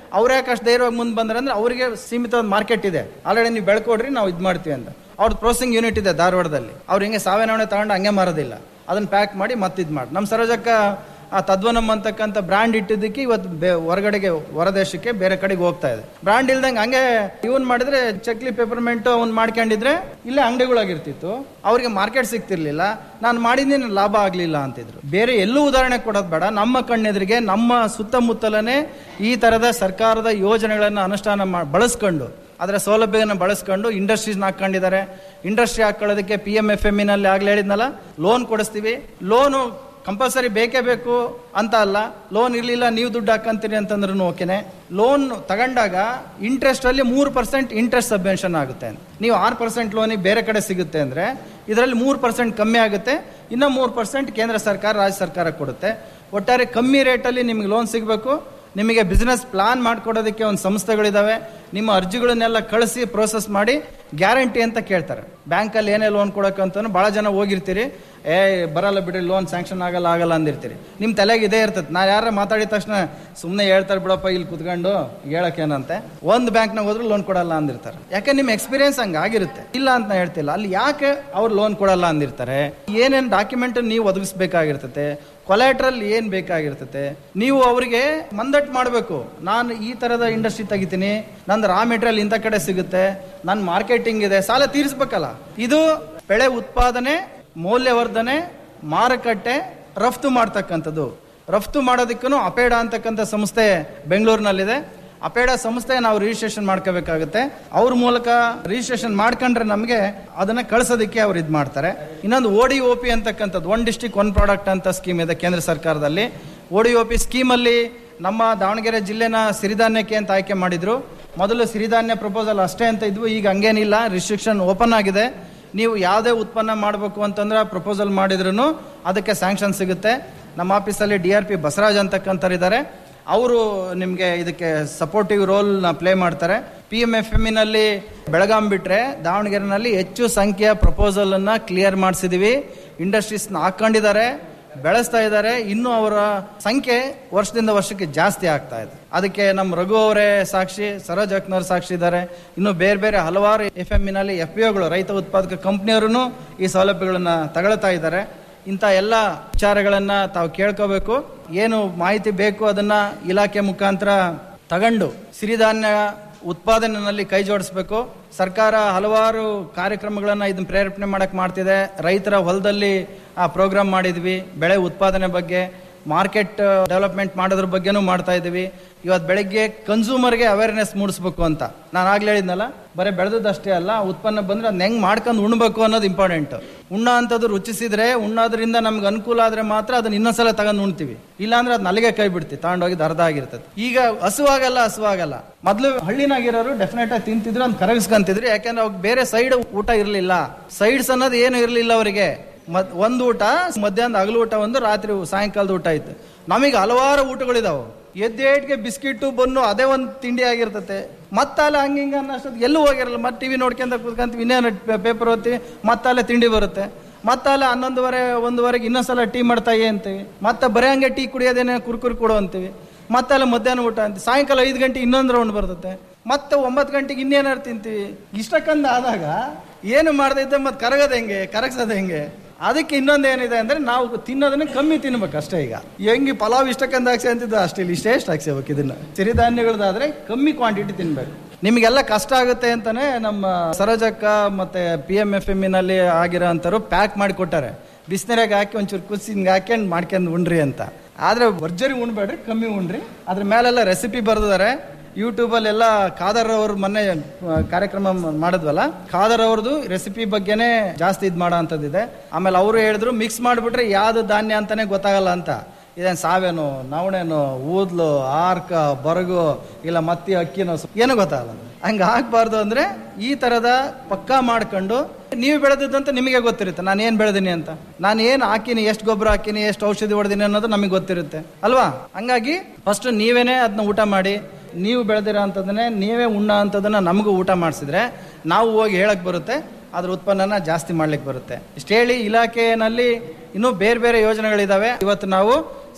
ಅವ್ರು ಯಾಕೆ ಅಷ್ಟು ಧೈರ್ಯವಾಗಿ ಮುಂದೆ ಬಂದ್ರೆ ಅಂದ್ರೆ ಅವರಿಗೆ ಸೀಮಿತ ಮಾರ್ಕೆಟ್ ಇದೆ ಆಲ್ರೆಡಿ ನೀವು ಬೆಳ್ಕೊಡ್ರಿ ನಾವು ಇದು ಮಾಡ್ತೀವಿ ಅಂತ ಅವ್ರದ್ದು ಪ್ರೊಸೆಸಿಂಗ್ ಯೂನಿಟ್ ಇದೆ ಧಾರವಾಡದಲ್ಲಿ ಅವ್ರು ಹಿಂಗೆ ಸಾವಯವ ಎಣ್ಣೆ ತಗೊಂಡು ಹಂಗೆ ಮಾರೋದಿಲ್ಲ ಅದನ್ನ ಪ್ಯಾಕ್ ಮಾಡಿ ಮತ್ತೆ ಇದು ಮಾಡಿ ನಮ್ಮ ಸರೋಜಕ್ಕ ಆ ತದ್ವನಂ ಅಂತಕ್ಕಂಥ ಬ್ರ್ಯಾಂಡ್ ಇಟ್ಟಿದ್ದಕ್ಕೆ ಇವತ್ತು ಬೇ- ಹೊರಗಡೆಗೆ ಹೊರದೇಶಕ್ಕೆ ಬೇರೆ ಕಡೆಗೆ ಹೋಗ್ತಾ ಇದೆ ಬ್ರ್ಯಾಂಡ್ ಇಲ್ದಂಗೆ ಹಂಗೆ ಇವನ್ ಮಾಡಿದ್ರೆ ಚಕ್ಲಿ ಪೆಪರ್ಮೆಂಟ್ ಅವ್ನು ಮಾಡ್ಕೊಂಡಿದ್ರೆ ಇಲ್ಲೇ ಅಂಗಡಿಗಳಾಗಿರ್ತಿತ್ತು ಅವ್ರಿಗೆ ಮಾರ್ಕೆಟ್ ಸಿಗ್ತಿರ್ಲಿಲ್ಲ ನಾನು ಮಾಡಿದ್ದೀನಿ ಲಾಭ ಆಗ್ಲಿಲ್ಲ ಅಂತಿದ್ರು ಬೇರೆ ಎಲ್ಲೂ ಉದಾಹರಣೆ ಕೊಡೋದು ಬೇಡ ನಮ್ಮ ಕಣ್ಣೆದುರಿಗೆ ನಮ್ಮ ಸುತ್ತಮುತ್ತಲನೇ ಈ ತರದ ಸರ್ಕಾರದ ಯೋಜನೆಗಳನ್ನ ಅನುಷ್ಠಾನ ಮಾ ಬಳಸ್ಕೊಂಡು ಅದರ ಸೌಲಭ್ಯವನ್ನು ಬಳಸ್ಕೊಂಡು ಇಂಡಸ್ಟ್ರೀಸ್ನ ಹಾಕೊಂಡಿದ್ದಾರೆ ಇಂಡಸ್ಟ್ರಿ ಹಾಕೊಳ್ಳೋದಕ್ಕೆ ಪಿ ಎಂ ಎಫ್ ಎಮ್ಮಿನಲ್ಲಿ ಆಗ್ಲೇ ಹೇಳಿದ್ನಲ್ಲ ಲೋನ್ ಕೊಡಿಸ್ತೀವಿ ಲೋನು ಕಂಪಲ್ಸರಿ ಬೇಕೇ ಬೇಕು ಅಂತ ಅಲ್ಲ ಲೋನ್ ಇರಲಿಲ್ಲ ನೀವು ದುಡ್ಡು ಹಾಕಂತೀರಿ ಅಂತಂದ್ರೂ ಓಕೆನೆ ಲೋನ್ ತಗೊಂಡಾಗ ಇಂಟ್ರೆಸ್ಟ್ ಅಲ್ಲಿ ಮೂರು ಪರ್ಸೆಂಟ್ ಇಂಟ್ರೆಸ್ಟ್ ಸಬ್ವೆನ್ಷನ್ ಆಗುತ್ತೆ ನೀವು ಆರು ಪರ್ಸೆಂಟ್ ಲೋನಿಗೆ ಬೇರೆ ಕಡೆ ಸಿಗುತ್ತೆ ಅಂದ್ರೆ ಇದರಲ್ಲಿ ಮೂರು ಪರ್ಸೆಂಟ್ ಕಮ್ಮಿ ಆಗುತ್ತೆ ಇನ್ನು ಮೂರು ಪರ್ಸೆಂಟ್ ಕೇಂದ್ರ ಸರ್ಕಾರ ರಾಜ್ಯ ಸರ್ಕಾರ ಕೊಡುತ್ತೆ ಒಟ್ಟಾರೆ ಕಮ್ಮಿ ರೇಟಲ್ಲಿ ನಿಮ್ಗೆ ಲೋನ್ ಸಿಗಬೇಕು ನಿಮಗೆ ಬಿಸ್ನೆಸ್ ಪ್ಲಾನ್ ಮಾಡ್ಕೊಡೋದಕ್ಕೆ ಒಂದು ಸಂಸ್ಥೆಗಳಿದಾವೆ ನಿಮ್ಮ ಅರ್ಜಿಗಳನ್ನೆಲ್ಲ ಕಳಿಸಿ ಪ್ರೋಸೆಸ್ ಮಾಡಿ ಗ್ಯಾರಂಟಿ ಅಂತ ಕೇಳ್ತಾರೆ ಬ್ಯಾಂಕಲ್ಲಿ ಏನೇ ಲೋನ್ ಕೊಡೋಕ್ಕಂತ ಭಾಳ ಜನ ಹೋಗಿರ್ತೀರಿ ಏ ಬರಲ್ಲ ಬಿಡ್ರಿ ಲೋನ್ ಸ್ಯಾಂಕ್ಷನ್ ಆಗಲ್ಲ ಆಗಲ್ಲ ಅಂದಿರ್ತೀರಿ ನಿಮ್ಮ ತಲೆಗೆ ಇದೇ ಇರ್ತದೆ ನಾ ಯಾರ ಮಾತಾಡಿದ ತಕ್ಷಣ ಸುಮ್ಮನೆ ಹೇಳ್ತಾರೆ ಬಿಡಪ್ಪ ಇಲ್ಲಿ ಕುತ್ಕೊಂಡು ಹೇಳಕ್ಕೇನಂತೆ ಒಂದು ಬ್ಯಾಂಕ್ನಾಗ ಹೋದ್ರೆ ಲೋನ್ ಕೊಡಲ್ಲ ಅಂದಿರ್ತಾರೆ ಯಾಕೆ ನಿಮ್ಮ ಎಕ್ಸ್ಪೀರಿಯನ್ಸ್ ಹಂಗೆ ಆಗಿರುತ್ತೆ ಇಲ್ಲ ಅಂತ ನಾ ಹೇಳ್ತಿಲ್ಲ ಅಲ್ಲಿ ಯಾಕೆ ಅವ್ರು ಲೋನ್ ಕೊಡಲ್ಲ ಅಂದಿರ್ತಾರೆ ಏನೇನು ಡಾಕ್ಯುಮೆಂಟ್ ನೀವು ಒದಗಿಸ್ಬೇಕಾಗಿರ್ತತೆ ಕೊಲೆಟ್ರಲ್ ಏನ್ ಬೇಕಾಗಿರ್ತತೆ ನೀವು ಅವರಿಗೆ ಮಂದಟ್ ಮಾಡಬೇಕು ನಾನು ಈ ತರದ ಇಂಡಸ್ಟ್ರಿ ತೆಗಿತೀನಿ ನಂದು ರಾ ಮೆಟೀರಿಯಲ್ ಇಂಥ ಕಡೆ ಸಿಗುತ್ತೆ ನನ್ನ ಮಾರ್ಕೆಟಿಂಗ್ ಇದೆ ಸಾಲ ತೀರಿಸ್ಬೇಕಲ್ಲ ಇದು ಬೆಳೆ ಉತ್ಪಾದನೆ ಮೌಲ್ಯವರ್ಧನೆ ಮಾರುಕಟ್ಟೆ ರಫ್ತು ಮಾಡ್ತಕ್ಕಂಥದ್ದು ರಫ್ತು ಮಾಡೋದಕ್ಕೂ ಅಪೇಡ ಅಂತಕ್ಕಂಥ ಸಂಸ್ಥೆ ಬೆಂಗಳೂರಿನಲ್ಲಿದೆ ಅಪೇಡ ಸಂಸ್ಥೆ ನಾವು ರಿಜಿಸ್ಟ್ರೇಷನ್ ಮಾಡ್ಕೋಬೇಕಾಗುತ್ತೆ ಅವ್ರ ಮೂಲಕ ರಿಜಿಸ್ಟ್ರೇಷನ್ ಮಾಡ್ಕೊಂಡ್ರೆ ನಮಗೆ ಅದನ್ನ ಕಳ್ಸೋದಕ್ಕೆ ಅವ್ರು ಇದು ಮಾಡ್ತಾರೆ ಇನ್ನೊಂದು ಓಡಿ ಒ ಪಿ ಅಂತಕ್ಕಂಥದ್ದು ಒನ್ ಡಿಸ್ಟಿಕ್ ಒನ್ ಪ್ರಾಡಕ್ಟ್ ಅಂತ ಸ್ಕೀಮ್ ಇದೆ ಕೇಂದ್ರ ಸರ್ಕಾರದಲ್ಲಿ ಓಡಿ ಒ ಪಿ ಸ್ಕೀಮಲ್ಲಿ ನಮ್ಮ ದಾವಣಗೆರೆ ಜಿಲ್ಲೆನ ಸಿರಿಧಾನ್ಯಕ್ಕೆ ಅಂತ ಆಯ್ಕೆ ಮಾಡಿದ್ರು ಮೊದಲು ಸಿರಿಧಾನ್ಯ ಪ್ರಪೋಸಲ್ ಅಷ್ಟೇ ಅಂತ ಇದ್ವು ಈಗ ಹಂಗೇನಿಲ್ಲ ರಿಸ್ಟ್ರಿಕ್ಷನ್ ಓಪನ್ ಆಗಿದೆ ನೀವು ಯಾವುದೇ ಉತ್ಪನ್ನ ಮಾಡಬೇಕು ಅಂತಂದ್ರೆ ಪ್ರಪೋಸಲ್ ಮಾಡಿದ್ರು ಅದಕ್ಕೆ ಸ್ಯಾಂಕ್ಷನ್ ಸಿಗುತ್ತೆ ನಮ್ಮ ಆಫೀಸಲ್ಲಿ ಡಿ ಆರ್ ಪಿ ಬಸವರಾಜ್ ಅಂತಕ್ಕಂಥವ್ರು ಅವರು ನಿಮಗೆ ಇದಕ್ಕೆ ಸಪೋರ್ಟಿವ್ ರೋಲ್ನ ಪ್ಲೇ ಮಾಡ್ತಾರೆ ಪಿ ಎಂ ಎಫ್ ಎಮ್ಮಿನಲ್ಲಿ ಬೆಳಗಾಂ ಬಿಟ್ರೆ ದಾವಣಗೆರೆನಲ್ಲಿ ಹೆಚ್ಚು ಸಂಖ್ಯೆಯ ಪ್ರಪೋಸಲ್ ಅನ್ನ ಕ್ಲಿಯರ್ ಮಾಡಿಸಿದೀವಿ ಇಂಡಸ್ಟ್ರೀಸ್ನ ಹಾಕೊಂಡಿದ್ದಾರೆ ಬೆಳೆಸ್ತಾ ಇದ್ದಾರೆ ಇನ್ನು ಅವರ ಸಂಖ್ಯೆ ವರ್ಷದಿಂದ ವರ್ಷಕ್ಕೆ ಜಾಸ್ತಿ ಆಗ್ತಾ ಇದೆ ಅದಕ್ಕೆ ನಮ್ಮ ರಘು ಅವರೇ ಸಾಕ್ಷಿ ಸರೋಜ್ ಅಕ್ನವ್ರು ಸಾಕ್ಷಿ ಇದ್ದಾರೆ ಇನ್ನು ಬೇರೆ ಬೇರೆ ಹಲವಾರು ಎಫ್ ಎಮ್ಮಿನಲ್ಲಿ ಎಫ್ ಪಿ ಒಗಳು ರೈತ ಉತ್ಪಾದಕ ಕಂಪ್ನಿಯವರು ಈ ಸೌಲಭ್ಯಗಳನ್ನ ತಗೊಳ್ತಾ ಇದ್ದಾರೆ ಇಂಥ ಎಲ್ಲ ವಿಚಾರಗಳನ್ನ ತಾವು ಕೇಳ್ಕೋಬೇಕು ಏನು ಮಾಹಿತಿ ಬೇಕು ಅದನ್ನ ಇಲಾಖೆ ಮುಖಾಂತರ ತಗೊಂಡು ಸಿರಿಧಾನ್ಯ ಉತ್ಪಾದನೆಯಲ್ಲಿ ಕೈ ಜೋಡಿಸ್ಬೇಕು ಸರ್ಕಾರ ಹಲವಾರು ಕಾರ್ಯಕ್ರಮಗಳನ್ನ ಇದನ್ನ ಪ್ರೇರೇಪಣೆ ಮಾಡಕ್ ಮಾಡ್ತಿದೆ ರೈತರ ಹೊಲದಲ್ಲಿ ಆ ಪ್ರೋಗ್ರಾಮ್ ಮಾಡಿದ್ವಿ ಬೆಳೆ ಉತ್ಪಾದನೆ ಬಗ್ಗೆ ಮಾರ್ಕೆಟ್ ಡೆವಲಪ್ಮೆಂಟ್ ಮಾಡೋದ್ರ ಬಗ್ಗೆನೂ ಮಾಡ್ತಾ ಇದೀವಿ ಇವತ್ತು ಬೆಳಗ್ಗೆ ಕನ್ಸೂಮರ್ಗೆ ಅವೇರ್ನೆಸ್ ಮೂಡಿಸ್ಬೇಕು ಅಂತ ನಾನು ಆಗ್ಲೇ ಹೇಳಿದ್ನಲ್ಲ ಬರೀ ಬೆಳೆದಷ್ಟೇ ಅಲ್ಲ ಉತ್ಪನ್ನ ಬಂದ್ರೆ ಅದನ್ನ ಹೆಂಗ್ ಮಾಡ್ಕೊಂಡು ಉಣ್ಬೇಕು ಅನ್ನೋದು ಇಂಪಾರ್ಟೆಂಟ್ ಉಣ್ಣ ಅಂತದ್ದು ರುಚಿಸಿದ್ರೆ ಉಣ್ಣೋದ್ರಿಂದ ನಮ್ಗೆ ಅನುಕೂಲ ಆದ್ರೆ ಮಾತ್ರ ಅದನ್ನ ಇನ್ನೊಂದ್ಸಲ ತಗೊಂಡು ಉಣ್ತೀವಿ ಇಲ್ಲಾಂದ್ರೆ ಅದು ನಲಿಗೆ ಕೈ ಬಿಡ್ತೀವಿ ತಗೊಂಡೋಗಿ ಅರ್ಧ ಆಗಿರ್ತದೆ ಈಗ ಹಸುವಾಗಲ್ಲ ಹಸುವಾಗಲ್ಲ ಮೊದ್ಲು ಹಳ್ಳಿನಾಗಿರೋರು ಡೆಫಿನೆಟ್ ಆಗಿ ತಿಂತಿದ್ರು ಅಂತ ಕರಗಿಸ್ಕೊಂತಿದ್ರು ಯಾಕಂದ್ರೆ ಅವ್ರಿಗೆ ಬೇರೆ ಸೈಡ್ ಊಟ ಇರಲಿಲ್ಲ ಸೈಡ್ಸ್ ಅನ್ನೋದು ಏನು ಇರಲಿಲ್ಲ ಅವರಿಗೆ ಮತ್ ಒಂದು ಊಟ ಮಧ್ಯಾಹ್ನದ ಹಗಲು ಊಟ ಒಂದು ರಾತ್ರಿ ಸಾಯಂಕಾಲದ ಊಟ ಇತ್ತು ನಮಗೆ ಹಲವಾರು ಊಟಗಳಿದಾವೆ ಎದ್ದೇಟ್ಗೆ ಬಿಸ್ಕಿಟ್ಟು ಬನ್ನು ಅದೇ ಒಂದು ತಿಂಡಿ ಆಗಿರ್ತತೆ ಮತ್ತಲ್ಲ ಹಂಗ ಹಿಂಗ ಅನ್ನೋಷ್ಟೊತ್ತು ಎಲ್ಲೂ ಹೋಗಿರಲ್ಲ ಮತ್ತೆ ಟಿವಿ ನೋಡ್ಕೊಂತ ಕೂತ್ಕೊಂತೀವಿ ಇನ್ನೇನು ಪೇಪರ್ ಓದ್ತೀವಿ ಮತ್ತಲ್ಲೇ ತಿಂಡಿ ಬರುತ್ತೆ ಮತ್ತಲ್ಲ ಹನ್ನೊಂದುವರೆ ಒಂದುವರೆಗೆ ಇನ್ನೊಂದ್ಸಲ ಟೀ ಮಾಡ್ತಾ ಅಂತೀವಿ ಮತ್ತೆ ಬರೀ ಹಂಗೆ ಟೀ ಕುಡಿಯೋದೇನೆ ಕುರ್ಕುರಿ ಕೊಡು ಅಂತೀವಿ ಮತ್ತಲ್ಲ ಮಧ್ಯಾಹ್ನ ಊಟ ಅಂತೀವಿ ಸಾಯಂಕಾಲ ಐದು ಗಂಟೆ ಇನ್ನೊಂದು ರೌಂಡ್ ಬರ್ತತೆ ಮತ್ತೆ ಒಂಬತ್ತು ಗಂಟೆಗೆ ಇನ್ನೇನಾರು ತಿಂತೀವಿ ಇಷ್ಟಕ್ಕಂದ ಆದಾಗ ಏನು ಮಾಡದಿದ್ದೆ ಮತ್ತೆ ಕರಗೋದು ಹೆಂಗೆ ಕರಗ್ಸೋದು ಹೆಂಗೆ ಅದಕ್ಕೆ ಇನ್ನೊಂದು ಏನಿದೆ ಅಂದ್ರೆ ನಾವು ತಿನ್ನೋದನ್ನ ಕಮ್ಮಿ ತಿನ್ಬೇಕು ಅಷ್ಟೇ ಈಗ ಹೆಂಗೆ ಪಲಾವ್ ಇಷ್ಟಕ್ಕಂದ ಹಾಕ್ಸಿ ಅಂತಿದ್ದು ಅಷ್ಟೇ ಇಲ್ಲಿ ಇಷ್ಟೇ ಎಷ್ಟು ಹಾಕ್ಸಬೇಕು ಇದನ್ನ ಸಿರಿಧಾನ್ಯಗಳದಾದ್ರೆ ಕಮ್ಮಿ ಕ್ವಾಂಟಿಟಿ ತಿನ್ಬೇಕು ನಿಮಗೆಲ್ಲ ಕಷ್ಟ ಆಗುತ್ತೆ ಅಂತಾನೆ ನಮ್ಮ ಸರೋಜಕ್ಕ ಮತ್ತೆ ಪಿ ಎಂ ಎಫ್ ಎಮ್ ನಲ್ಲಿ ಆಗಿರೋ ಅಂತರು ಪ್ಯಾಕ್ ಮಾಡಿ ಕೊಟ್ಟಾರೆ ಬಿಸಿನೀರಾಗ ಹಾಕಿ ಒಂಚೂರು ಕುದಿಸಿ ಹಿಂಗೆ ಹಾಕ್ಯಂಡು ಮಾಡ್ಕೊಂಡು ಉಣ್ರಿ ಅಂತ ಆದ್ರೆ ಭರ್ಜರಿ ಉಣ್ಬೇಡ್ರಿ ಕಮ್ಮಿ ಉಣ್ರಿ ಅದ್ರ ಮೇಲೆಲ್ಲ ರೆಸಿಪಿ ಬರ್ದಿದ್ದಾರೆ ಯೂಟ್ಯೂಬಲ್ಲೆಲ್ಲ ಖಾದರ್ ಅವ್ರ ಮೊನ್ನೆ ಆ, ಕಾರ್ಯಕ್ರಮ ಮಾಡಿದ್ವಲ್ಲ ಖಾದರ್ ಅವ್ರದ್ದು ರೆಸಿಪಿ ಬಗ್ಗೆನೇ ಜಾಸ್ತಿ ಇದು ಮಾಡೋ ಅಂಥದ್ದಿದೆ ಆಮೇಲೆ ಅವರು ಹೇಳಿದ್ರು ಮಿಕ್ಸ್ ಮಾಡಿಬಿಟ್ರೆ ಯಾವ್ದು ಧಾನ್ಯ ಅಂತಾನೆ ಗೊತ್ತಾಗಲ್ಲ ಅಂತ ಇದೇನು ಸಾವೇನು ನವಣೆನು ಊದ್ಲು ಆರ್ಕ ಬರಗು ಇಲ್ಲ ಮತ್ತಿ ಅಕ್ಕಿನೋ ಸ- ಏನೂ ಗೊತ್ತಾಗಲ್ಲ ಹಂಗೆ ಹಾಕ್ಬಾರ್ದು ಅಂದ್ರೆ ಈ ತರದ ಪಕ್ಕಾ ಮಾಡ್ಕೊಂಡು ನೀವು ಬೆಳೆದಿದ್ದಂತ ನಿಮಗೆ ಗೊತ್ತಿರುತ್ತೆ ನಾನು ಏನು ಬೆಳೆದೀನಿ ಅಂತ ನಾನು ಏನು ಹಾಕಿನಿ ಎಷ್ಟು ಗೊಬ್ಬರ ಹಾಕಿನಿ ಎಷ್ಟು ಔಷಧಿ ಹೊಡೆದಿನಿ ಅನ್ನೋದು ನಮಗೆ ಗೊತ್ತಿರುತ್ತೆ ಅಲ್ವಾ ಹಂಗಾಗಿ ಫಸ್ಟ್ ನೀವೇನೆ ಅದನ್ನ ಊಟ ಮಾಡಿ ನೀವು ಬೆಳೆದಿರೋ ಅಂಥದ್ದನ್ನೇ ನೀವೇ ಉಣ್ಣ ಅಂಥದ್ದನ್ನ ನಮಗೂ ಊಟ ಮಾಡಿಸಿದ್ರೆ ನಾವು ಹೋಗಿ ಹೇಳಕ್ ಬರುತ್ತೆ ಅದ್ರ ಉತ್ಪನ್ನನ ಜಾಸ್ತಿ ಮಾಡ್ಲಿಕ್ಕೆ ಬರುತ್ತೆ ಇಷ್ಟು ಹೇಳಿ ಇಲಾಖೆಯಲ್ಲಿ ಇನ್ನೂ ಬೇರೆ ಬೇರೆ ಯೋಜನೆಗಳಿದಾವೆ ಇವತ್ತು ನಾವು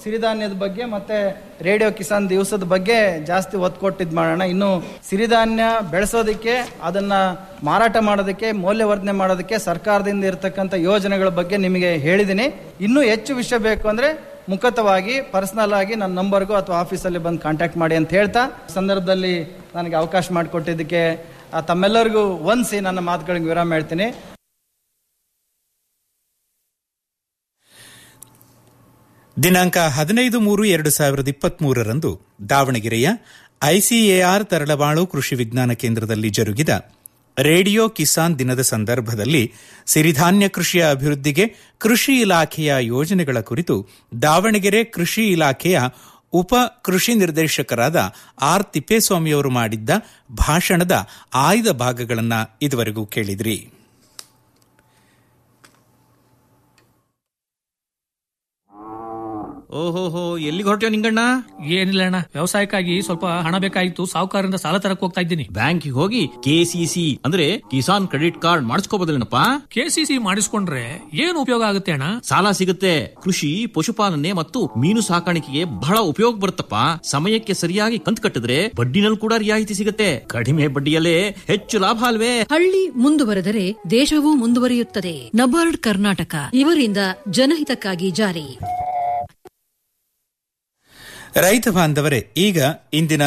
ಸಿರಿಧಾನ್ಯದ ಬಗ್ಗೆ ಮತ್ತೆ ರೇಡಿಯೋ ಕಿಸಾನ್ ದಿವಸದ ಬಗ್ಗೆ ಜಾಸ್ತಿ ಒತ್ತು ಕೊಟ್ಟಿದ್ ಮಾಡೋಣ ಇನ್ನು ಸಿರಿಧಾನ್ಯ ಬೆಳೆಸೋದಕ್ಕೆ ಅದನ್ನ ಮಾರಾಟ ಮಾಡೋದಕ್ಕೆ ಮೌಲ್ಯವರ್ಧನೆ ಮಾಡೋದಕ್ಕೆ ಸರ್ಕಾರದಿಂದ ಇರತಕ್ಕಂಥ ಯೋಜನೆಗಳ ಬಗ್ಗೆ ನಿಮಗೆ ಹೇಳಿದ್ದೀನಿ ಇನ್ನೂ ಹೆಚ್ಚು ವಿಷಯ ಬೇಕು ಅಂದ್ರೆ ಮುಖತವಾಗಿ ಪರ್ಸನಲ್ ಆಗಿ ನನ್ನ ನಂಬರ್ಗೂ ಅಥವಾ ಆಫೀಸಲ್ಲಿ ಬಂದು ಕಾಂಟ್ಯಾಕ್ಟ್ ಮಾಡಿ ಅಂತ ಹೇಳ್ತಾ ಈ ಸಂದರ್ಭದಲ್ಲಿ ನನಗೆ ಅವಕಾಶ ಮಾಡಿಕೊಟ್ಟಿದ್ದಕ್ಕೆ ಆ, ತಮ್ಮೆಲ್ಲರಿಗೂ ಒಂದ್ಸಿ ನನ್ನ ಮಾತುಗಳಿಗೆ ವಿರಾಮ ಹೇಳ್ತೀನಿ ದಿನಾಂಕ ಹದಿನೈದು ಮೂರು ಎರಡು ಸಾವಿರದ ಇಪ್ಪತ್ಮೂರರಂದು ದಾವಣಗೆರೆಯ ಐಸಿಎಆರ್ ತರಳಬಾಳು ಕೃಷಿ ವಿಜ್ಞಾನ ಕೇಂದ್ರದಲ್ಲಿ ಜರುಗಿದ ರೇಡಿಯೋ ಕಿಸಾನ್ ದಿನದ ಸಂದರ್ಭದಲ್ಲಿ ಸಿರಿಧಾನ್ಯ ಕೃಷಿಯ ಅಭಿವೃದ್ಧಿಗೆ ಕೃಷಿ ಇಲಾಖೆಯ ಯೋಜನೆಗಳ ಕುರಿತು ದಾವಣಗೆರೆ ಕೃಷಿ ಇಲಾಖೆಯ ಉಪ ಕೃಷಿ ನಿರ್ದೇಶಕರಾದ ಆರ್ ತಿಪ್ಪೇಸ್ವಾಮಿಯವರು ಮಾಡಿದ್ದ ಭಾಷಣದ ಆಯ್ದ ಭಾಗಗಳನ್ನು ಇದುವರೆಗೂ ಕೇಳಿದ್ರಿ ಓಹೋಹೋ ಎಲ್ಲಿಗೆ ಹೊರಟ್ಯೋ ನಿಂಗಣ್ಣ ಏನಿಲ್ಲ ಅಣ್ಣ ವ್ಯವಸಾಯಕ್ಕಾಗಿ ಸ್ವಲ್ಪ ಹಣ ಬೇಕಾಗಿತ್ತು ಸಾಹುಕಾರರಿಂದ ಸಾಲ ತರಕ್ ಹೋಗ್ತಾ ಇದ್ದೀನಿ ಬ್ಯಾಂಕಿಗೆ ಹೋಗಿ ಕೆಸಿಸಿ ಅಂದ್ರೆ ಕಿಸಾನ್ ಕ್ರೆಡಿಟ್ ಕಾರ್ಡ್ ಮಾಡಿಸ್ಕೋಬೋದಿಲ್ಲನಪ್ಪ ಕೆಸಿಸಿ ಮಾಡಿಸ್ಕೊಂಡ್ರೆ ಏನು ಉಪಯೋಗ ಆಗುತ್ತೆ ಅಣ್ಣ ಸಾಲ ಸಿಗುತ್ತೆ ಕೃಷಿ ಪಶುಪಾಲನೆ ಮತ್ತು ಮೀನು ಸಾಕಾಣಿಕೆಗೆ ಬಹಳ ಉಪಯೋಗ ಬರುತ್ತಪ್ಪ ಸಮಯಕ್ಕೆ ಸರಿಯಾಗಿ ಕಂತು ಕಟ್ಟಿದ್ರೆ ಬಡ್ಡಿನಲ್ಲಿ ಕೂಡ ರಿಯಾಯಿತಿ ಸಿಗುತ್ತೆ ಕಡಿಮೆ ಬಡ್ಡಿಯಲ್ಲೇ ಹೆಚ್ಚು ಲಾಭ ಅಲ್ವೇ ಹಳ್ಳಿ ಮುಂದುವರೆದರೆ ದೇಶವೂ ಮುಂದುವರಿಯುತ್ತದೆ ನಬಾರ್ಡ್ ಕರ್ನಾಟಕ ಇವರಿಂದ ಜನಹಿತಕ್ಕಾಗಿ ಜಾರಿ ರೈತ ಬಾಂಧವರೇ ಈಗ ಇಂದಿನ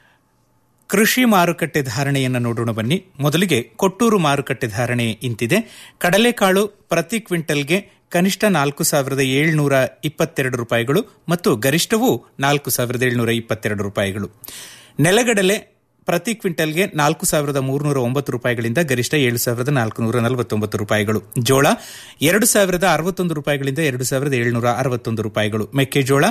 ಕೃಷಿ ಮಾರುಕಟ್ಟೆ ಧಾರಣೆಯನ್ನು ನೋಡೋಣ ಬನ್ನಿ ಮೊದಲಿಗೆ ಕೊಟ್ಟೂರು ಮಾರುಕಟ್ಟೆ ಧಾರಣೆ ಇಂತಿದೆ ಕಡಲೆಕಾಳು ಪ್ರತಿ ಕ್ವಿಂಟಲ್ಗೆ ಕನಿಷ್ಠ ನಾಲ್ಕು ಸಾವಿರದ ಏಳ್ನೂರ ಇಪ್ಪತ್ತೆರಡು ರೂಪಾಯಿಗಳು ಮತ್ತು ಗರಿಷ್ಠವೂ ನಾಲ್ಕು ಸಾವಿರದ ಏಳ್ನೂರ ಇಪ್ಪತ್ತೆರಡು ರೂಪಾಯಿಗಳು ನೆಲಗಡಲೆ ಪ್ರತಿ ಕ್ವಿಂಟಲ್ಗೆ ನಾಲ್ಕು ಸಾವಿರದ ಮೂರುನೂರ ಒಂಬತ್ತು ರೂಪಾಯಿಗಳಿಂದ ಗರಿಷ್ಠ ಏಳು ಸಾವಿರದ ನಾಲ್ಕುನೂರ ನಲವತ್ತೊಂಬತ್ತು ರೂಪಾಯಿಗಳು ಜೋಳ ಎರಡು ಸಾವಿರದ ಅರವತ್ತೊಂದು ರೂಪಾಯಿಗಳಿಂದ ಎರಡು ಸಾವಿರದ ಏಳುನೂರ ಅರವತ್ತೊಂದು ರೂಪಾಯಿಗಳು ಮೆಕ್ಕೆಜೋಳ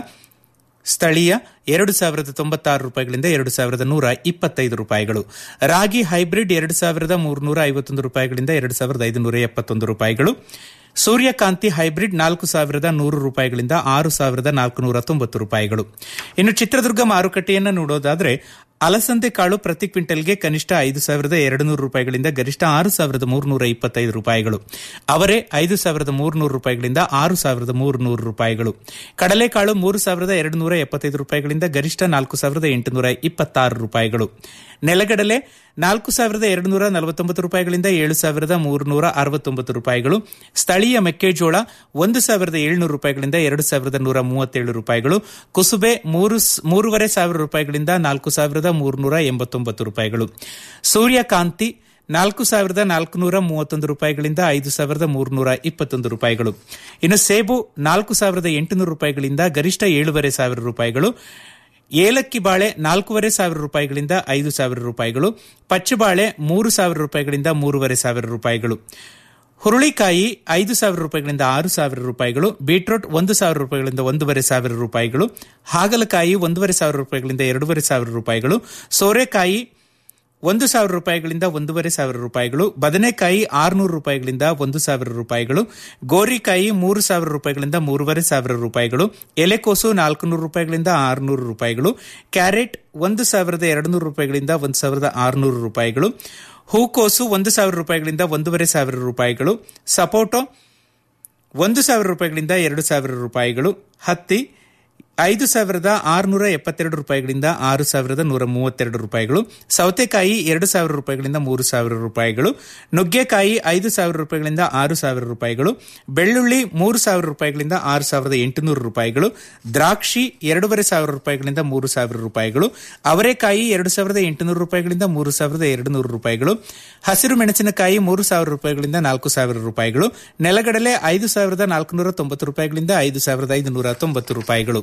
ಸ್ಥಳೀಯ ಎರಡು ಸಾವಿರದ ತೊಂಬತ್ತಾರು ರೂಪಾಯಿಗಳಿಂದ ಎರಡು ಸಾವಿರದ ನೂರ ಇಪ್ಪತ್ತೈದು ರೂಪಾಯಿಗಳು ರಾಗಿ ಹೈಬ್ರಿಡ್ ಎರಡು ಸಾವಿರದ ಮೂರುನೂರ ಐವತ್ತೊಂದು ರೂಪಾಯಿಗಳಿಂದ ಎರಡು ಸಾವಿರದ ಐದುನೂರ ಎಪ್ಪತ್ತೊಂದು ರೂಪಾಯಿಗಳು ಸೂರ್ಯಕಾಂತಿ ಹೈಬ್ರಿಡ್ ನಾಲ್ಕು ಸಾವಿರದ ನೂರು ರೂಪಾಯಿಗಳಿಂದ ಆರು ಸಾವಿರದ ನಾಲ್ಕುನೂರ ತೊಂಬತ್ತು ರೂಪಾಯಿಗಳು ಇನ್ನು ಚಿತ್ರದುರ್ಗ ಮಾರುಕಟ್ಟೆಯನ್ನು ನೋಡೋದಾದ್ರೆ ಅಲಸಂದೆ ಕಾಳು ಪ್ರತಿ ಕ್ವಿಂಟಲ್ಗೆ ಕನಿಷ್ಠ ಐದು ಸಾವಿರದ ಎರಡು ನೂರು ರೂಪಾಯಿಗಳಿಂದ ಗರಿಷ್ಠ ಆರು ಸಾವಿರದ ಮೂರುನೂರ ಇಪ್ಪತ್ತೈದು ರೂಪಾಯಿಗಳು ಅವರೇ ಐದು ಸಾವಿರದ ಮೂರುನೂರು ರೂಪಾಯಿಗಳಿಂದ ಆರು ಸಾವಿರದ ಮೂರುನೂರು ರೂಪಾಯಿಗಳು ಕಡಲೆಕಾಳು ಮೂರು ಸಾವಿರದ ಎರಡು ನೂರ ಎಪ್ಪತ್ತೈದು ರೂಪಾಯಿಗಳಿಂದ ಗರಿಷ್ಠ ನಾಲ್ಕು ಸಾವಿರದ ಎಂಟುನೂರ ಇಪ್ಪತ್ತಾರು ರೂಪಾಯಿಗಳು ನೆಲಗಡಲೆ ನಾಲ್ಕು ಸಾವಿರದ ಎರಡು ನೂರ ನಲವತ್ತೊಂಬತ್ತು ರೂಪಾಯಿಗಳಿಂದ ಏಳು ಸಾವಿರದ ಮೂರುನೂರ ಅರವತ್ತೊಂಬತ್ತು ರೂಪಾಯಿಗಳು ಸ್ಥಳೀಯ ಮೆಕ್ಕೆಜೋಳ ಒಂದು ಸಾವಿರದ ಏಳುನೂರು ರೂಪಾಯಿಗಳಿಂದ ಎರಡು ಸಾವಿರದ ನೂರ ಮೂವತ್ತೇಳು ರೂಪಾಯಿಗಳು ಕುಸುಬೆ ಮೂರು ಮೂರುವರೆ ಸಾವಿರ ರೂಪಾಯಿಗಳಿಂದ ನಾಲ್ಕು ಸಾವಿರದ ಮೂರುನೂರ ಎಂಬತ್ತೊಂಬತ್ತು ರೂಪಾಯಿಗಳು ಸೂರ್ಯಕಾಂತಿ ನಾಲ್ಕು ಸಾವಿರದ ನಾಲ್ಕುನೂರ ಮೂವತ್ತೊಂದು ರೂಪಾಯಿಗಳಿಂದ ಐದು ಸಾವಿರದ ಮೂರುನೂರ ಇಪ್ಪತ್ತೊಂದು ರೂಪಾಯಿಗಳು ಇನ್ನು ಸೇಬು ನಾಲ್ಕು ಸಾವಿರದ ಎಂಟುನೂರು ರೂಪಾಯಿಗಳಿಂದ ಗರಿಷ್ಠ ಏಳುವರೆ ಸಾವಿರ ರೂಪಾಯಿಗಳು ಏಲಕ್ಕಿ ಬಾಳೆ ನಾಲ್ಕೂವರೆ ಸಾವಿರ ರೂಪಾಯಿಗಳಿಂದ ಐದು ಸಾವಿರ ರೂಪಾಯಿಗಳು ಪಚ್ಚಬಾಳೆ ಮೂರು ಸಾವಿರ ರೂಪಾಯಿಗಳಿಂದ ಮೂರುವರೆ ಸಾವಿರ ರೂಪಾಯಿಗಳು ಹುರುಳಿಕಾಯಿ ಐದು ಸಾವಿರ ರೂಪಾಯಿಗಳಿಂದ ಆರು ಸಾವಿರ ರೂಪಾಯಿಗಳು ಬೀಟ್ರೋಟ್ ಒಂದು ಸಾವಿರ ರೂಪಾಯಿಗಳಿಂದ ಒಂದೂವರೆ ಸಾವಿರ ರೂಪಾಯಿಗಳು ಹಾಗಲಕಾಯಿ ಒಂದೂವರೆ ಸಾವಿರ ರೂಪಾಯಿಗಳಿಂದ ಎರಡೂವರೆ ಸಾವಿರ ರೂಪಾಯಿಗಳು ಸೋರೆಕಾಯಿ ಒಂದು ಸಾವಿರ ರೂಪಾಯಿಗಳಿಂದ ಒಂದೂವರೆ ಸಾವಿರ ರೂಪಾಯಿಗಳು ಬದನೆಕಾಯಿ ಆರುನೂರು ರೂಪಾಯಿಗಳಿಂದ ಒಂದು ಸಾವಿರ ರೂಪಾಯಿಗಳು ಗೋರಿಕಾಯಿ ಮೂರು ಸಾವಿರ ರೂಪಾಯಿಗಳಿಂದ ಮೂರುವರೆ ಸಾವಿರ ರೂಪಾಯಿಗಳು ಎಲೆಕೋಸು ನಾಲ್ಕುನೂರು ರೂಪಾಯಿಗಳಿಂದ ಆರುನೂರು ರೂಪಾಯಿಗಳು ಕ್ಯಾರೆಟ್ ಒಂದು ಸಾವಿರದ ಎರಡು ನೂರು ರೂಪಾಯಿಗಳಿಂದ ಒಂದು ಸಾವಿರದ ಆರುನೂರು ರೂಪಾಯಿಗಳು ಹೂಕೋಸು ಒಂದು ಸಾವಿರ ರೂಪಾಯಿಗಳಿಂದ ಒಂದೂವರೆ ಸಾವಿರ ರೂಪಾಯಿಗಳು ಸಪೋಟೊ ಒಂದು ಸಾವಿರ ರೂಪಾಯಿಗಳಿಂದ ಎರಡು ಸಾವಿರ ರೂಪಾಯಿಗಳು ಹತ್ತಿ ಐದು ಸಾವಿರದ ಆರುನೂರ ಎಪ್ಪತ್ತೆರಡು ರೂಪಾಯಿಗಳಿಂದ ಆರು ಸಾವಿರದ ನೂರ ಮೂವತ್ತೆರಡು ರೂಪಾಯಿಗಳು ಸೌತೆಕಾಯಿ ಎರಡು ಸಾವಿರ ರೂಪಾಯಿಗಳಿಂದ ಮೂರು ಸಾವಿರ ರೂಪಾಯಿಗಳು ನುಗ್ಗೆಕಾಯಿ ಐದು ಸಾವಿರ ರೂಪಾಯಿಗಳಿಂದ ಆರು ಸಾವಿರ ರೂಪಾಯಿಗಳು ಬೆಳ್ಳುಳ್ಳಿ ಮೂರು ಸಾವಿರ ರೂಪಾಯಿಗಳಿಂದ ಆರು ಸಾವಿರದ ಎಂಟುನೂರು ರೂಪಾಯಿಗಳು ದ್ರಾಕ್ಷಿ ಎರಡೂವರೆ ಸಾವಿರ ರೂಪಾಯಿಗಳಿಂದ ಮೂರು ಸಾವಿರ ರೂಪಾಯಿಗಳು ಅವರೆಕಾಯಿ ಎರಡು ಸಾವಿರದ ಎಂಟುನೂರು ರೂಪಾಯಿಗಳಿಂದ ಮೂರು ಸಾವಿರದ ಎರಡು ನೂರು ರೂಪಾಯಿಗಳು ಹಸಿರು ಮೆಣಸಿನಕಾಯಿ ಮೂರು ಸಾವಿರ ರೂಪಾಯಿಗಳಿಂದ ನಾಲ್ಕು ಸಾವಿರ ರೂಪಾಯಿಗಳು ನೆಲಗಡಲೆ ಐದು ಸಾವಿರದ ನಾಲ್ಕುನೂರ ತೊಂಬತ್ತು ರೂಪಾಯಿಗಳಿಂದ ಐದು ಸಾವಿರದ ಐದುನೂರ ತೊಂಬತ್ತು ರೂಪಾಯಿಗಳು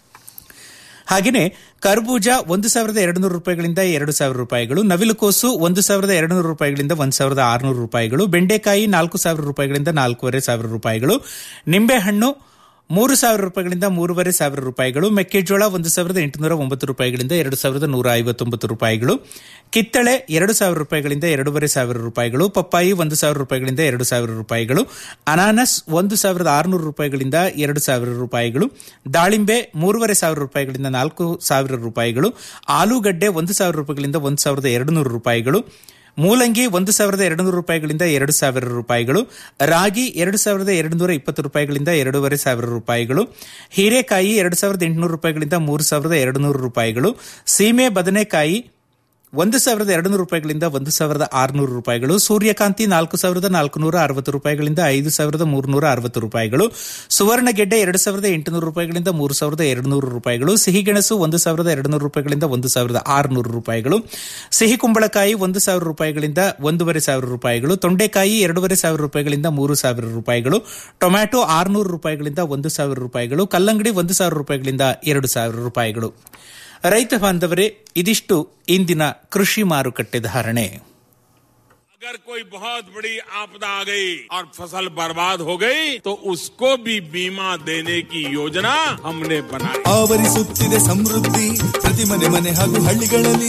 ಹಾಗೆಯೇ ಕರ್ಬೂಜ ಒಂದು ಸಾವಿರದ ಎರಡು ನೂರು ರೂಪಾಯಿಗಳಿಂದ ಎರಡು ಸಾವಿರ ರೂಪಾಯಿಗಳು ನವಿಲುಕೋಸು ಒಂದು ಸಾವಿರದ ಎರಡು ನೂರು ರೂಪಾಯಿಗಳಿಂದ ಒಂದು ಸಾವಿರದ ಆರುನೂರು ರೂಪಾಯಿಗಳು ಬೆಂಡೆಕಾಯಿ ನಾಲ್ಕು ಸಾವಿರ ರೂಪಾಯಿಗಳಿಂದ ನಾಲ್ಕೂವರೆ ಸಾವಿರ ರೂಪಾಯಿಗಳು ನಿಂಬೆಹಣ್ಣು ಮೂರು ಸಾವಿರ ರೂಪಾಯಿಗಳಿಂದ ಮೂರುವರೆ ಸಾವಿರ ರೂಪಾಯಿಗಳು ಮೆಕ್ಕೆಜೋಳ ಒಂದು ಸಾವಿರದ ಎಂಟುನೂರ ಒಂಬತ್ತು ರೂಪಾಯಿಗಳಿಂದ ಎರಡು ಸಾವಿರದ ನೂರ ಐವತ್ತೊಂಬತ್ತು ರೂಪಾಯಿಗಳು ಕಿತ್ತಳೆ ಎರಡು ಸಾವಿರ ರೂಪಾಯಿಗಳಿಂದ ಎರಡೂವರೆ ಸಾವಿರ ರೂಪಾಯಿಗಳು ಪಪ್ಪಾಯಿ ಒಂದು ಸಾವಿರ ರೂಪಾಯಿಗಳಿಂದ ಎರಡು ಸಾವಿರ ರೂಪಾಯಿಗಳು ಅನಾನಸ್ ಒಂದು ಸಾವಿರದ ಆರುನೂರು ರೂಪಾಯಿಗಳಿಂದ ಎರಡು ಸಾವಿರ ರೂಪಾಯಿಗಳು ದಾಳಿಂಬೆ ಮೂರುವರೆ ಸಾವಿರ ರೂಪಾಯಿಗಳಿಂದ ನಾಲ್ಕು ಸಾವಿರ ರೂಪಾಯಿಗಳು ಆಲೂಗಡ್ಡೆ ಒಂದು ಸಾವಿರ ರೂಪಾಯಿಗಳಿಂದ ಒಂದು ಸಾವಿರದ ಎರಡು ನೂರು ರೂಪಾಯಿಗಳು ಮೂಲಂಗಿ ಒಂದು ಸಾವಿರದ ಎರಡು ನೂರು ರೂಪಾಯಿಗಳಿಂದ ಎರಡು ಸಾವಿರ ರೂಪಾಯಿಗಳು ರಾಗಿ ಎರಡು ಸಾವಿರದ ಎರಡು ನೂರ ಇಪ್ಪತ್ತು ರೂಪಾಯಿಗಳಿಂದ ಎರಡೂವರೆ ಸಾವಿರ ರೂಪಾಯಿಗಳು ಹೀರೆಕಾಯಿ ಎರಡು ಸಾವಿರದ ಎಂಟುನೂರು ರೂಪಾಯಿಗಳಿಂದ ಮೂರು ಸಾವಿರದ ಎರಡು ನೂರು ರೂಪಾಯಿಗಳು ಸೀಮೆ ಬದನೆಕಾಯಿ ಒಂದು ಸಾವಿರದ ಎರಡು ನೂರು ರೂಪಾಯಿಗಳಿಂದ ಒಂದು ಸಾವಿರದ ಆರುನೂರು ರೂಪಾಯಿಗಳು ಸೂರ್ಯಕಾಂತಿ ನಾಲ್ಕು ಸಾವಿರದ ನಾಲ್ಕುನೂರ ಅರವತ್ತು ರೂಪಾಯಿಗಳಿಂದ ಐದು ಸಾವಿರದ ಮೂರುನೂರ ಅರವತ್ತು ರೂಪಾಯಿಗಳು ಸುವರ್ಣಗೆಡ್ಡೆ ಎರಡು ಸಾವಿರದ ಎಂಟುನೂರು ರೂಪಾಯಿಗಳಿಂದ ಮೂರು ಸಾವಿರದ ಎರಡು ನೂರು ರೂಪಾಯಿಗಳು ಸಿಹಿಗೆಣಸು ಒಂದು ಸಾವಿರದ ಎರಡು ನೂರು ರೂಪಾಯಿಗಳಿಂದ ಒಂದು ಸಾವಿರದ ಆರುನೂರು ರೂಪಾಯಿಗಳು ಸಿಹಿ ಕುಂಬಳಕಾಯಿ ಒಂದು ಸಾವಿರ ರೂಪಾಯಿಗಳಿಂದ ಒಂದೂವರೆ ಸಾವಿರ ರೂಪಾಯಿಗಳು ತೊಂಡೆಕಾಯಿ ಎರಡೂವರೆ ಸಾವಿರ ರೂಪಾಯಿಗಳಿಂದ ಮೂರು ಸಾವಿರ ರೂಪಾಯಿಗಳು ಟೊಮ್ಯಾಟೊ ಆರುನೂರು ರೂಪಾಯಿಗಳಿಂದ ಒಂದು ಸಾವಿರ ರೂಪಾಯಿಗಳು ಕಲ್ಲಂಗಡಿ ಒಂದು ಸಾವಿರ ರೂಪಾಯಿಗಳಿಂದ ಎರಡು ಸಾವಿರ ರೂಪಾಯಿಗಳು ರೈತ ಬಾಂಧವರೇ ಇದಿಷ್ಟು ಇಂದಿನ ಕೃಷಿ ಮಾರುಕಟ್ಟೆ ಧಾರಣೆ अगर कोई बहुत बड़ी आपदा आ गई और फसल बर्बाद हो गई तो उसको भी बीमा देने की योजना हमने बनाई ಆವರಿಸುತ್ತಿದೆ ಸಮೃದ್ಧಿ ಪ್ರತಿ ಮನೆ ಮನೆ ಹಾಗೂ ಹಳ್ಳಿಗಳಲ್ಲಿ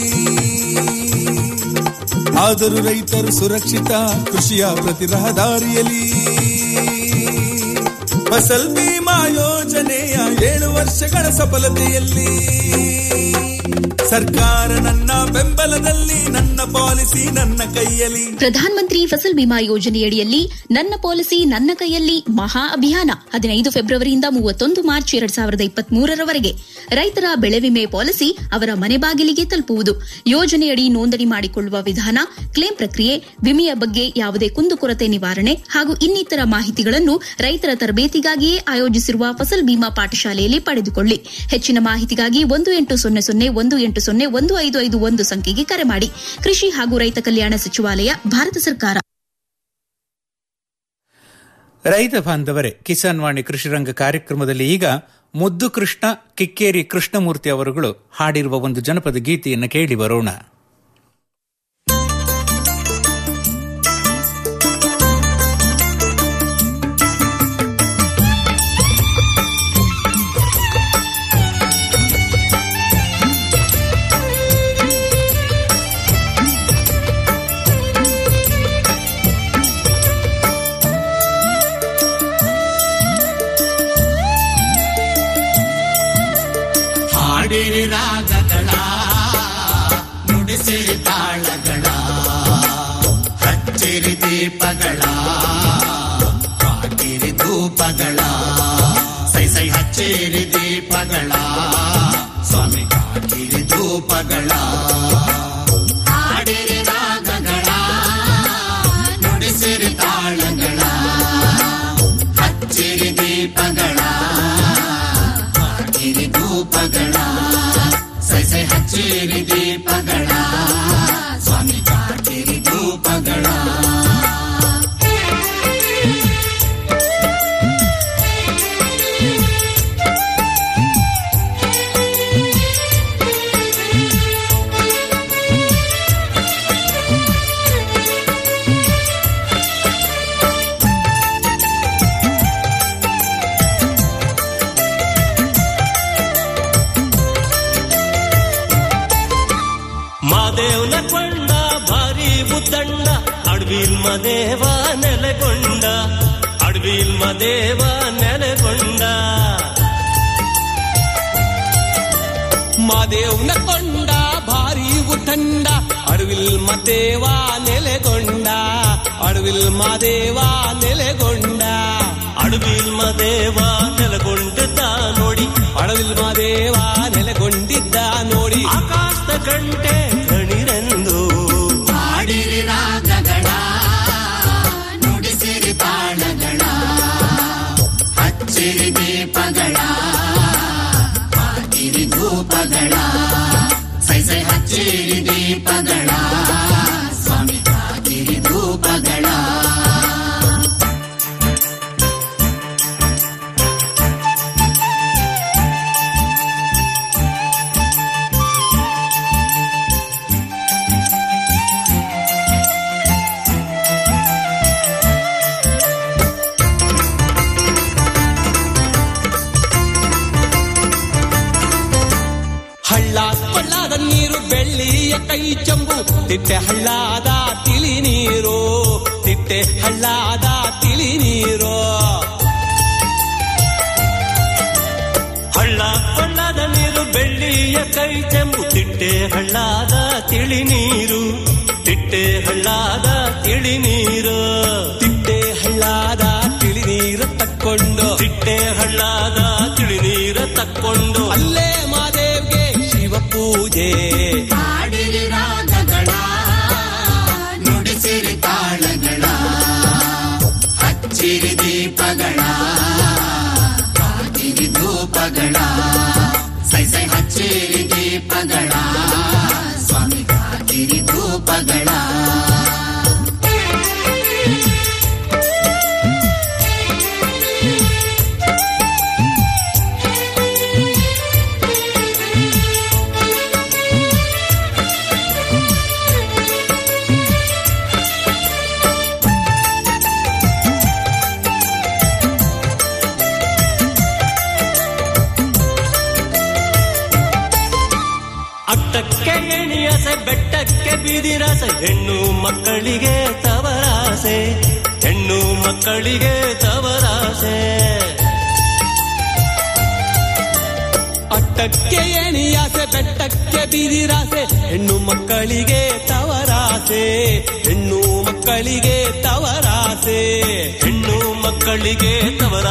ಆದರೂ ರೈತರು ಸುರಕ್ಷಿತ ಕೃಷಿಯ ಪ್ರತಿ ರಹದಾರಿಯಲ್ಲಿ ಫಸಲ್ ಬಿಮಾ ಯೋಜನೆಯ ಏಳು ವರ್ಷಗಳ ಸಫಲತೆಯಲ್ಲಿ ಸರ್ಕಾರ ನನ್ನ ಬೆಂಬಲದಲ್ಲಿ ನನ್ನ ಪಾಲಿಸಿ ನನ್ನ ಕೈಯಲ್ಲಿ ಪ್ರಧಾನ ಮಂತ್ರಿ ಫಸಲ್ ಬಿಮಾ ಯೋಜನೆಯಡಿಯಲ್ಲಿ ನನ್ನ ಪಾಲಿಸಿ ನನ್ನ ಕೈಯಲ್ಲಿ ಮಹಾ ಅಭಿಯಾನ ಹದಿನೈದು ಫೆಬ್ರವರಿಯಿಂದ ಮೂವತ್ತೊಂದು ಮಾರ್ಚ್ ಎರಡ್ ಸಾವಿರದ ಇಪ್ಪತ್ತ್ ಮೂರರವರೆಗೆ ರೈತರ ಬೆಳೆ ವಿಮೆ ಪಾಲಿಸಿ ಅವರ ಮನೆ ಬಾಗಿಲಿಗೆ ತಲುಪುವುದು ಯೋಜನೆಯಡಿ ನೋಂದಣಿ ಮಾಡಿಕೊಳ್ಳುವ ವಿಧಾನ ಕ್ಲೇಮ್ ಪ್ರಕ್ರಿಯೆ ವಿಮೆಯ ಬಗ್ಗೆ ಯಾವುದೇ ಕುಂದುಕೊರತೆ ನಿವಾರಣೆ ಹಾಗೂ ಇನ್ನಿತರ ಮಾಹಿತಿಗಳನ್ನು ರೈತರ ತರಬೇತಿಗಾಗಿಯೇ ಆಯೋಜಿಸಿರುವ ಫಸಲ್ ಬಿಮಾ ಪಾಠಶಾಲೆಯಲ್ಲಿ ಪಡೆದುಕೊಳ್ಳಿ ಹೆಚ್ಚಿನ ಮಾಹಿತಿಗಾಗಿ ಒಂದು ಎಂಟು ಸೊನ್ನೆ ಸೊನ್ನೆ ಒಂದು ಎಂಟು ಸೊನ್ನೆ ಒಂದು ಐದು ಐದು ಒಂದು ಸಂಖ್ಯೆಗೆ ಕರೆ ಮಾಡಿ ಕೃಷಿ ಹಾಗೂ ರೈತ ಕಲ್ಯಾಣ ಸಚಿವಾಲಯ ಭಾರತ ಸರ್ಕಾರ ರೈತ ಬಾಂಧವರೇ ಕಿಸಾನ್ ವಾಣಿ ಕೃಷಿರಂಗ ಕಾರ್ಯಕ್ರಮದಲ್ಲಿ ಈಗ ಮುದ್ದು ಕೃಷ್ಣ ಕಿಕ್ಕೇರಿ ಕೃಷ್ಣಮೂರ್ತಿ ಅವರುಗಳು ಹಾಡಿರುವ ಒಂದು ಜನಪದ ಗೀತೆಯನ್ನು ಕೇಳಿ ಬರೋಣ ಹಾಡಿರಿ ರಾಗಗಳ ನುಡಿಸಿರಿ ತಾಳಗಳ ಹಚ್ಚಿರಿ ದೀಪಗಳ ಹಾಕಿರಿ ಧೂಪಗಳ ಸೈ ಸೈ ಹಚ್ಚಿರಿ ದೀಪಗಳ ಸ್ವಾಮಿ ಹಾಕಿರಿ ಧೂಪಗಳ ಹಾಡಿರಿ ರಾಗಗಳ ನುಡಿಸಿರಿ ತಾಳಗಳ ಹಚ್ಚಿರಿ ದೀಪಗಳ ಹಾಕಿರಿ ಧೂಪಗಳ ಸೈ ಸೈ ಹಚ್ಚಿರಿ ದೀಪಗಳ ಸ್ವಾಮಿ ಹಾಕಿರಿ ಧೂಪಗಳ ಮಾದೇವ್ನ ಕೊಂಡ ಭಾರಿ ಉದ್ದಂಡ ಅಡ್ವಿಲ್ ಮದೇವ ನೆಲೆಗೊಂಡ ಅಡ್ವಿಲ್ ಮದೇವ ನೆಲೆಗೊಂಡ ಮಾದೇವ್ನ ಕೊಂಡ ಭಾರಿ ಉತ್ತಂಡ ಅಡವಿಲ್ ಮದೇವ ನೆಲೆಗೊಂಡ ಅಡವಿಲ್ ಮಾದೇವ ನೆಲೆಗೊಂಡ ಅಡವಿಲ್ ಮದೇವ ನೆಲೆಗೊಂಡಿದ್ದ ನೋಡಿ ಅಡವಿಲ್ ಮಾದೇವ ನೆಲೆಗೊಂಡಿದ್ದ ನೋಡಿ ಆಕಾಶದ ಗಂಟೆ ಗಣಿರೆಂದು ಹಾಡಿರಿ ರಾಗಗಳ ನುಡಿಸಿರಿ ತಾಳಗಳ ಹಚ್ಚಿರಿ ದೀಪಗಳ ಹಾಕಿರಿ ಧೂಪಗಳ ಸೈ ಸೈ ಹಚ್ಚಿರಿ ದೀಪಗಳ ಸ್ವಾಮಿ ಹಾಕಿರಿ ಧೂಪಗಳ ಹಳ್ಳ ಕೊಳ್ಳಾದ ನೀರು ಬೆಳ್ಳಿಯ ಕೈ ಚಂಬು ತಿಟ್ಟೆ ಹಳ್ಳಾದ ತಿಳಿ ನೀರು ತಿಟ್ಟೆ ಹಳ್ಳಾದ ತಿಳಿ ನೀರು ಹಳ್ಳ ಕೊಳ್ಳದ ನೀರು ಬೆಳ್ಳಿಯ ಕೈ ಚೆಂಬು ತಿಟ್ಟೆ ಹಳ್ಳಾದ ತಿಳಿ ನೀರು ತಿಟ್ಟೆ ತಿಟ್ಟೆ ಹಳ್ಳಾದ ತಿಳಿ ನೀರು ತಿಟ್ಟೆ ಹಳ್ಳಾದ ತಿಳಿ ನೀರು ತಕ್ಕೊಂಡು ತಿಟ್ಟೆ ಹಳ್ಳಾದ ತಿಳಿ ನೀರ ತಕ್ಕೊಂಡು ಅಲ್ಲೇ ಮಾದೇವ್ಗೆ ಶಿವ ಪೂಜೆ ಹಾಡಿರಿ ರಾಗಗಳ ನುಡಿಸಿರಿ ತಾಳಗಳ ಹಚ್ಚಿರಿ ದೀಪಗಳ ಹಾಕಿರಿ ಧೂಪಗಳ ಸೈ ಸೈ ಹಚ್ಚಿರಿ ದೀಪಗಳ ಸ್ವಾಮಿ ಹಾಕಿರಿ ಧೂಪಗಳ ಅಟ್ಟಕ್ಕೆ ಎಣಿಯಸೆ ಬೆಟ್ಟಕ್ಕೆ ಬಿದಿರಸೆ ಹೆಣ್ಣು ಮಕ್ಕಳಿಗೆ ತವರಾಸೆ ಹೆಣ್ಣು ಮಕ್ಕಳಿಗೆ ತವರಾಸೆ ಅಟ್ಟಕ್ಕೆ ಎಣಿಯಾಸೆ ಬೆಟ್ಟಕ್ಕೆ ಬಿದಿರಾಸೆ ಹೆಣ್ಣು ಮಕ್ಕಳಿಗೆ ತವರಾಸೆ ಹೆಣ್ಣು ಮಕ್ಕಳಿಗೆ ತವರಾಸೆ ಹೆಣ್ಣು ಮಕ್ಕಳಿಗೆ ತವರ